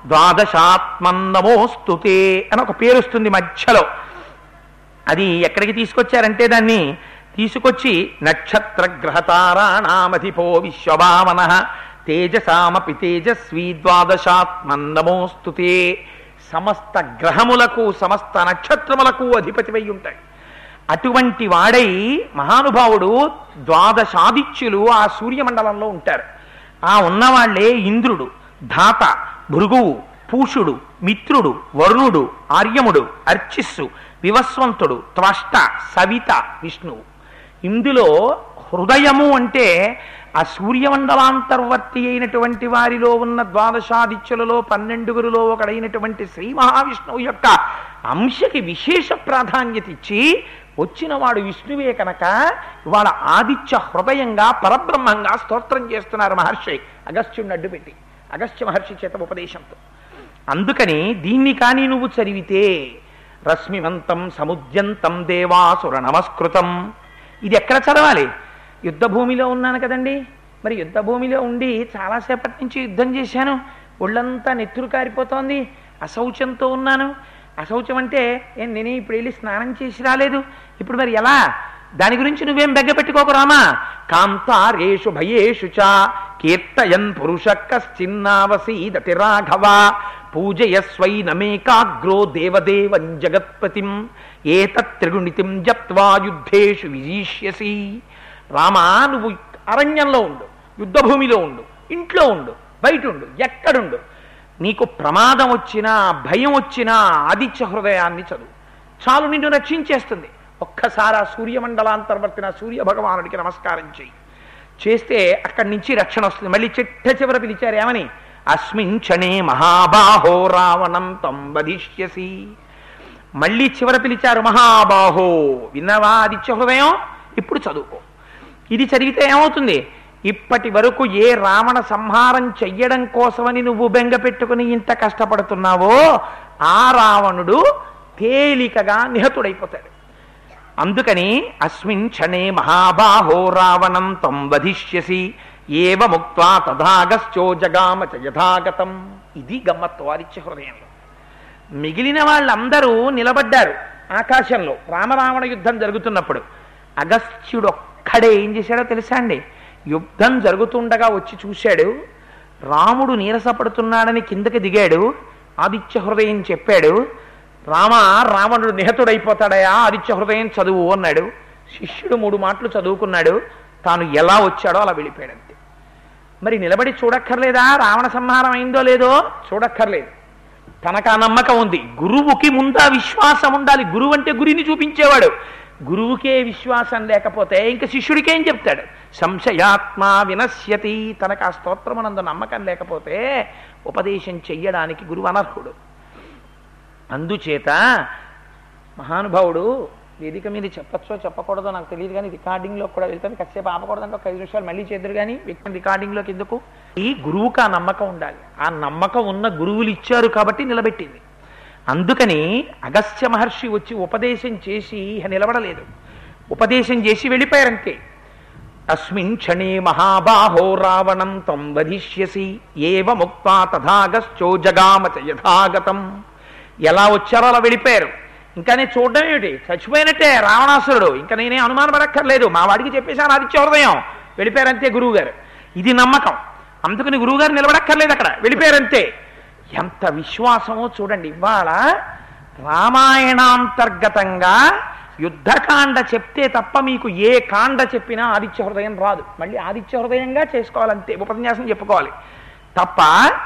ద్వాదశాత్మన్నమోస్తుతే అని ఒక పేరు వస్తుంది మధ్యలో అది ఎక్కడికి తీసుకొచ్చారంటే దాన్ని తీసుకొచ్చి నక్షత్ర గ్రహతారాణామధిపో విశ్వభావన తేజసామపి తేజస్వీ ద్వాదశాత్మన్నమోస్తుతే సమస్త గ్రహములకు సమస్త నక్షత్రములకు అధిపతివై ఉంటాయి అటువంటి వాడై మహానుభావుడు ద్వాదశాదిత్యులు ఆ సూర్యమండలంలో ఉంటారు ఆ ఉన్నవాళ్లే ఇంద్రుడు ధాత భృగువు పూషుడు మిత్రుడు వరుణుడు ఆర్యముడు అర్చిస్సు వివస్వంతుడు త్వష్ట సవిత విష్ణువు ఇందులో హృదయము అంటే ఆ సూర్యమండలాంతర్వర్తి అయినటువంటి వారిలో ఉన్న ద్వాదశాదిత్యులలో పన్నెండుగురులో ఒకడైనటువంటి శ్రీ మహావిష్ణువు యొక్క అంశకి విశేష ప్రాధాన్యత ఇచ్చి వచ్చిన వాడు విష్ణువే కనుక ఇవాళ ఆదిత్య హృదయంగా పరబ్రహ్మంగా స్తోత్రం చేస్తున్నారు మహర్షి అగస్త్యుడిని అడ్డుపెట్టి అగస్త్య మహర్షి చేత ఉపదేశంతో అందుకని దీన్ని కానీ నువ్వు చదివితే రశ్మివంతం సముద్యంతం దేవాసుర నమస్కృతం ఇది ఎక్కడ చదవాలి యుద్ధ భూమిలో ఉన్నాను కదండి మరి యుద్ధ భూమిలో ఉండి చాలాసేపటి నుంచి యుద్ధం చేశాను ఒళ్ళంతా నెత్తురు కారిపోతోంది అశౌచంతో ఉన్నాను అశౌచం అంటే ఏం నేనే ఇప్పుడు వెళ్ళి స్నానం చేసి రాలేదు ఇప్పుడు మరి ఎలా దాని గురించి నువ్వేం బెగ్గ పెట్టుకోకు రామా కాంతారేషు భయేషు చ కీర్తయన్ పురుష కశ్చిన్నావసీదతి రాఘవ పూజయస్వైనమేకాగ్రో దేవదేవం జగత్పతిం ఏతత్రిగుణితిం జప్వా యుద్ధేషు విజీష్యసి రామా నువ్వు అరణ్యంలో ఉండు యుద్ధభూమిలో ఉండు ఇంట్లో ఉండు బయట ఉండు ఎక్కడుండు నీకు ప్రమాదం వచ్చినా భయం వచ్చినా ఆదిత్య హృదయాన్ని చదువు చాలు నిన్ను రక్షించేస్తుంది ఒక్కసారి ఆ సూర్యమండలాంతర్వర్తిన సూర్య భగవానుడికి నమస్కారం చెయ్యి చేస్తే అక్కడి నుంచి రక్షణ వస్తుంది మళ్ళీ చిట్ట చివర పిలిచారు ఏమని అస్మిన్ క్షణే మహాబాహో రావణం తం వధిష్యసి మళ్ళీ చివర పిలిచారు మహాబాహో విన్నవా ఆదిత్య హృదయం ఇప్పుడు చదువుకో ఇది చదివితే ఏమవుతుంది ఇప్పటి వరకు ఏ రావణ సంహారం చెయ్యడం కోసమని నువ్వు బెంగ పెట్టుకుని ఇంత కష్టపడుతున్నావో ఆ రావణుడు తేలికగా నిహతుడైపోతాడు అందుకని అస్మిన్ క్షణే మహాబాహో రావణం తం వధిష్యసి ఏవ ముక్త్వా తథాగశ్చో జగామ చ యథాగతం ఇది గమ్మత్తు ఆదిత్య హృదయంలో మిగిలిన వాళ్ళందరూ నిలబడ్డారు ఆకాశంలో రామరావణ యుద్ధం జరుగుతున్నప్పుడు అగస్త్యుడు ఒక్కడే ఏం చేశాడో తెలుసా అండి యుద్ధం జరుగుతుండగా వచ్చి చూశాడు రాముడు నీరసపడుతున్నాడని కిందకి దిగాడు ఆదిత్య హృదయం చెప్పాడు రామ రావణుడు నిహతుడైపోతాడయా ఆదిత్య హృదయం చదువు అన్నాడు శిష్యుడు మూడు మాటలు చదువుకున్నాడు తాను ఎలా వచ్చాడో అలా వెళ్ళిపోయాడు అంతే మరి నిలబడి చూడక్కర్లేదా రావణ సంహారం అయిందో లేదో చూడక్కర్లేదు తనకు ఆ నమ్మకం ఉంది గురువుకి ముందా విశ్వాసం ఉండాలి గురువు అంటే గురిని చూపించేవాడు గురువుకే విశ్వాసం లేకపోతే ఇంకా శిష్యుడికేం చెప్తాడు సంశయాత్మ వినశ్యతి తనకు ఆ స్తోత్రమనందు నమ్మకం లేకపోతే ఉపదేశం చెయ్యడానికి గురువు అనర్హుడు అందుచేత మహానుభావుడు వేదిక మీద చెప్పచ్చో చెప్పకూడదో నాకు తెలియదు కానీ రికార్డింగ్లో కూడా వెళ్తాను కాసేపు ఆపకూడదంటే ఒక ఐదు నిమిషాలు మళ్ళీ చేద్దరు కానీ వ్యక్తి రికార్డింగ్లోకి ఎందుకు ఈ గురువుకి ఆ నమ్మకం ఉండాలి ఆ నమ్మకం ఉన్న గురువులు ఇచ్చారు కాబట్టి నిలబెట్టింది అందుకని అగస్త్య మహర్షి వచ్చి ఉపదేశం చేసి ఇహ నిలబడలేదు ఉపదేశం చేసి వెళ్ళిపోయారంతే అస్మిన్ క్షణే మహాబాహో రావణం తం వధిష్యసి ఏవ ముక్తా తథాగశ్చో జగామచ యథాగతం ఎలా వచ్చారో అలా వెళ్ళిపోయారు ఇంకా నేను చూడడం ఏమిటి చచ్చిపోయినట్టే రావణాసురుడు ఇంకా నేనే అనుమానపడక్కర్లేదు మా వాడికి చెప్పేశాను ఆదిత్య హృదయం వెళ్ళిపోయారంతే గురువు గారు ఇది నమ్మకం అందుకని గురువు గారు నిలబడక్కర్లేదు అక్కడ వెళ్ళిపోయారంతే ఎంత విశ్వాసమో చూడండి ఇవాళ రామాయణాంతర్గతంగా యుద్ధకాండ చెప్తే తప్ప మీకు ఏ కాండ చెప్పినా ఆదిత్య హృదయం రాదు మళ్ళీ ఆదిత్య హృదయంగా చేసుకోవాలంతే ఉపన్యాసం చెప్పుకోవాలి తప్ప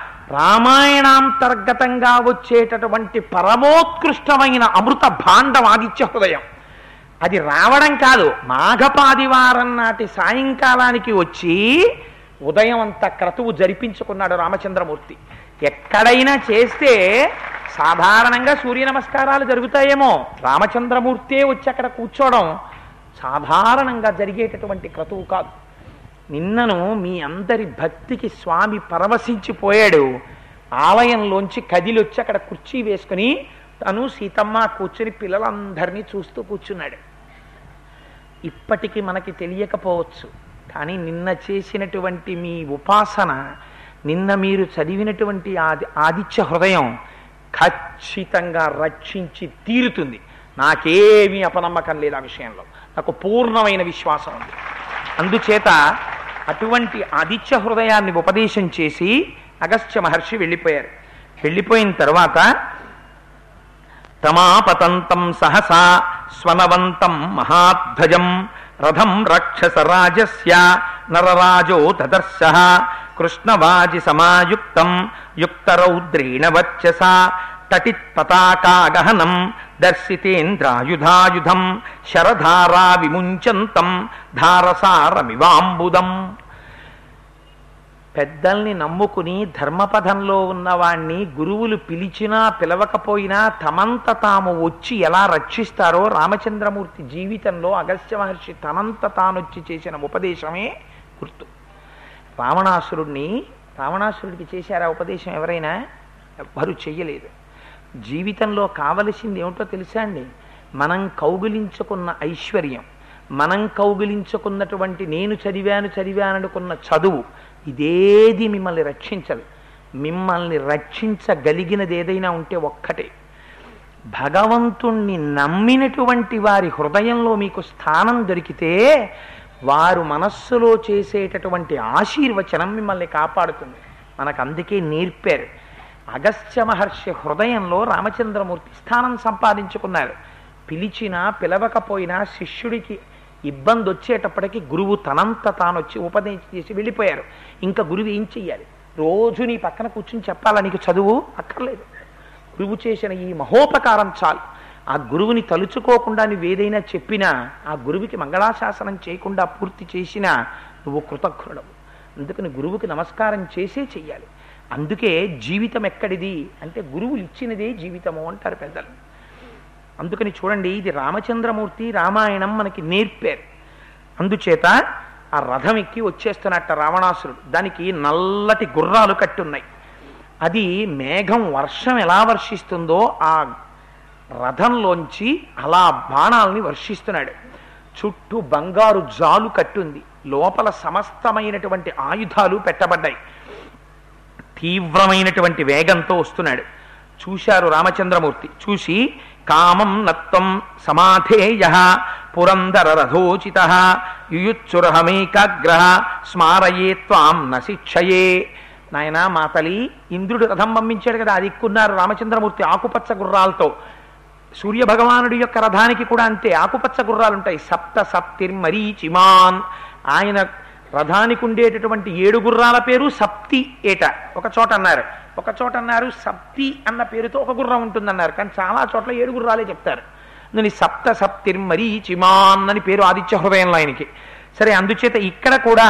రామాయణాంతర్గతంగా వచ్చేటటువంటి పరమోత్కృష్టమైన అమృత భాండం ఆదిత్య హృదయం అది రావడం కాదు మాఘపాదివారం నాటి సాయంకాలానికి వచ్చి ఉదయం అంత క్రతువు జరిపించుకున్నాడు రామచంద్రమూర్తి ఎక్కడైనా చేస్తే సాధారణంగా సూర్య నమస్కారాలు జరుగుతాయేమో రామచంద్రమూర్తే వచ్చి అక్కడ కూర్చోవడం సాధారణంగా జరిగేటటువంటి క్రతువు కాదు నిన్నను మీ అందరి భక్తికి స్వామి పరవశించిపోయాడు ఆలయంలోంచి కదిలొచ్చి అక్కడ కుర్చీ వేసుకుని తను సీతమ్మ కూర్చుని పిల్లలందరినీ చూస్తూ కూర్చున్నాడు ఇప్పటికీ మనకి తెలియకపోవచ్చు కానీ నిన్న చేసినటువంటి మీ ఉపాసన నిన్న మీరు చదివినటువంటి ఆది ఆదిత్య హృదయం ఖచ్చితంగా రక్షించి తీరుతుంది నాకేమీ అపనమ్మకం లేదు ఆ విషయంలో నాకు పూర్ణమైన విశ్వాసం ఉంది అందుచేత అటువంటి ఆదిత్య హృదయాన్ని ఉపదేశం చేసి అగస్త్య మహర్షి వెళ్ళిపోయారు వెళ్ళిపోయిన తర్వాత తమాపతంతం సహసా స్వనవంతం మహాధ్వజం రథం రక్షసరాజస్య నరరాజో దదర్శ కృష్ణవాజి సమాయుక్తం యుక్తరౌద్రేణ వర్చస తటిత్ పతాకాగహనం దర్శితేంద్రాయుధాయుధం శరధారా విముంచంతం ధారసారమివాంబుదం పెద్దల్ని నమ్ముకుని ధర్మపథంలో ఉన్నవాణ్ణి గురువులు పిలిచినా పిలవకపోయినా తమంత తాము వచ్చి ఎలా రక్షిస్తారో రామచంద్రమూర్తి జీవితంలో అగస్త్య మహర్షి తనంత తానొచ్చి చేసిన ఉపదేశమే గుర్తు రావణాసురుణ్ణి రావణాసురుడికి చేశారా ఉపదేశం ఎవరైనా ఎవ్వరూ చెయ్యలేదు జీవితంలో కావలసింది ఏమిటో తెలుసా అండి మనం కౌగిలించుకున్న ఐశ్వర్యం మనం కౌగిలించుకున్నటువంటి నేను చదివాను చదివాననుకున్న చదువు ఇదేది మిమ్మల్ని రక్షించదు మిమ్మల్ని రక్షించగలిగినది ఏదైనా ఉంటే ఒక్కటే భగవంతుణ్ణి నమ్మినటువంటి వారి హృదయంలో మీకు స్థానం దొరికితే వారు మనస్సులో చేసేటటువంటి ఆశీర్వచనం మిమ్మల్ని కాపాడుతుంది మనకు అందుకే నేర్పారు అగస్త్య మహర్షి హృదయంలో రామచంద్రమూర్తి స్థానం సంపాదించుకున్నారు పిలిచినా పిలవకపోయినా శిష్యుడికి ఇబ్బంది వచ్చేటప్పటికి గురువు తనంత తాను వచ్చి ఉపదేశం చేసి వెళ్ళిపోయారు ఇంకా గురువు ఏం చెయ్యాలి రోజు నీ పక్కన కూర్చుని చెప్పాలా నీకు చదువు అక్కర్లేదు గురువు చేసిన ఈ మహోపకారం చాలు ఆ గురువుని తలుచుకోకుండా నువ్వు ఏదైనా చెప్పినా ఆ గురువుకి మంగళాశాసనం చేయకుండా పూర్తి చేసినా నువ్వు కృతజ్ఞుడవు అందుకని గురువుకి నమస్కారం చేసే చెయ్యాలి అందుకే జీవితం ఎక్కడిది అంటే గురువులు ఇచ్చినదే జీవితము అంటారు పెద్దలు అందుకని చూడండి ఇది రామచంద్రమూర్తి రామాయణం మనకి నేర్పారు అందుచేత ఆ రథం ఎక్కి వచ్చేస్తున్నట్ట రావణాసురుడు దానికి నల్లటి గుర్రాలు కట్టున్నాయి అది మేఘం వర్షం ఎలా వర్షిస్తుందో ఆ రథంలోంచి అలా బాణాలని వర్షిస్తున్నాడు చుట్టూ బంగారు జాలు కట్టుంది లోపల సమస్తమైనటువంటి ఆయుధాలు పెట్టబడ్డాయి తీవ్రమైనటువంటి వేగంతో వస్తున్నాడు చూశారు రామచంద్రమూర్తి చూసి కామం నత్వం సమాధేయ పురందర రథోచిత యుయుత్సురహమేకాగ్రహ స్మారయే త్వాం నశిక్షయే నాయన మా తలి ఇంద్రుడు రథం పంపించాడు కదా అది ఎక్కున్నారు రామచంద్రమూర్తి ఆకుపచ్చ గుర్రాలతో సూర్య భగవానుడి యొక్క రథానికి కూడా అంతే ఆకుపచ్చ గుర్రాలు ఉంటాయి సప్త సప్తిర్మరీచిమాన్ ఆయన రథానికి ఉండేటటువంటి ఏడు గుర్రాల పేరు సప్తి ఏట ఒక చోట అన్నారు ఒక చోట అన్నారు సప్తి అన్న పేరుతో ఒక గుర్రం ఉంటుందన్నారు కానీ చాలా చోట్ల ఏడు గుర్రాలే చెప్తారు నేను సప్త సప్తిర్మరీచిమాన్ అని పేరు ఆదిత్య హృదయంలో ఆయనకి సరే అందుచేత ఇక్కడ కూడా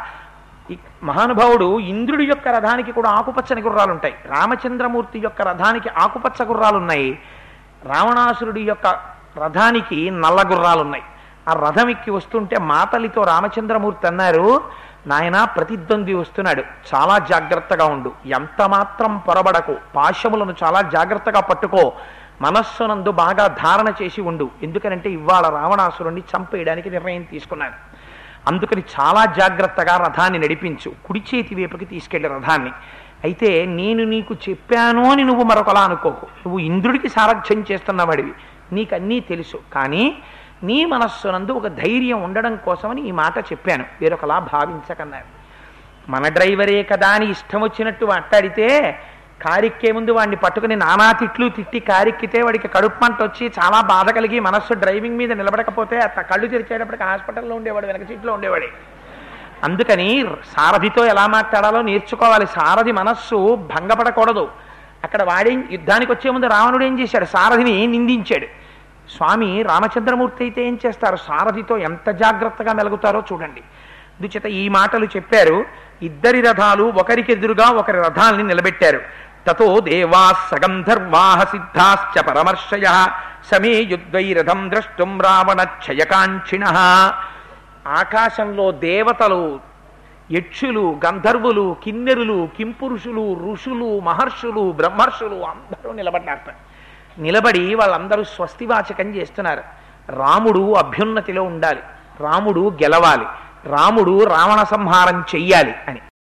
ఈ మహానుభావుడు ఇంద్రుడి యొక్క రథానికి కూడా ఆకుపచ్చని గుర్రాలు ఉంటాయి రామచంద్రమూర్తి యొక్క రథానికి ఆకుపచ్చ గుర్రాలు ఉన్నాయి రావణాసురుడి యొక్క రథానికి నల్ల గుర్రాలు ఉన్నాయి ఆ రథం ఎక్కి వస్తుంటే మాతలితో రామచంద్రమూర్తి అన్నారు నాయన ప్రతిద్వంద్వి వస్తున్నాడు చాలా జాగ్రత్తగా ఉండు ఎంత మాత్రం పొరబడకు పాశములను చాలా జాగ్రత్తగా పట్టుకో మనస్సునందు బాగా ధారణ చేసి ఉండు ఎందుకనంటే ఇవాళ రావణాసురుణ్ణి చంపేయడానికి నిర్ణయం తీసుకున్నాడు అందుకని చాలా జాగ్రత్తగా రథాన్ని నడిపించు కుడి చేతి వైపుకి తీసుకెళ్లి రథాన్ని అయితే నేను నీకు చెప్పాను అని నువ్వు మరొకలా అనుకోకు నువ్వు ఇంద్రుడికి సారథ్యం చేస్తున్నవాడివి నీకన్నీ తెలుసు కానీ నీ మనస్సునందు ఒక ధైర్యం ఉండడం కోసమని ఈ మాట చెప్పాను వేరొకలా భావించకన్నారు మన డ్రైవరే కదా అని ఇష్టం వచ్చినట్టు మాట్లాడితే కారెక్కే ముందు వాడిని పట్టుకుని నానా తిట్లు తిట్టి కారెక్కితే వాడికి కడుపు మంట వచ్చి చాలా బాధ కలిగి మనస్సు డ్రైవింగ్ మీద నిలబడకపోతే అట్లా కళ్ళు తెరిచేటప్పటికి హాస్పిటల్లో ఉండేవాడు వెనక సీట్లో ఉండేవాడే అందుకని సారథితో ఎలా మాట్లాడాలో నేర్చుకోవాలి సారథి మనస్సు భంగపడకూడదు అక్కడ వాడి యుద్ధానికి వచ్చే ముందు రావణుడు ఏం చేశాడు సారథిని నిందించాడు స్వామి రామచంద్రమూర్తి అయితే ఏం చేస్తారు సారథితో ఎంత జాగ్రత్తగా మెలుగుతారో చూడండి అందుచేత ఈ మాటలు చెప్పారు ఇద్దరి రథాలు ఒకరికి ఎదురుగా ఒకరి రథాల్ని నిలబెట్టారు తతో దేవా సగంధర్వాహ సిద్ధాశ్చ పరమర్షయ సమేయుద్వైరథం ద్రష్టుం రావణక్షయకాంక్షిణ ఆకాశంలో దేవతలు యక్షులు గంధర్వులు కిన్నెరులు కింపురుషులు ఋషులు మహర్షులు బ్రహ్మర్షులు అందరూ నిలబడ్డారట నిలబడి వాళ్ళందరూ స్వస్తివాచకం చేస్తున్నారు రాముడు అభ్యున్నతిలో ఉండాలి రాముడు గెలవాలి రాముడు రావణ సంహారం చెయ్యాలి అని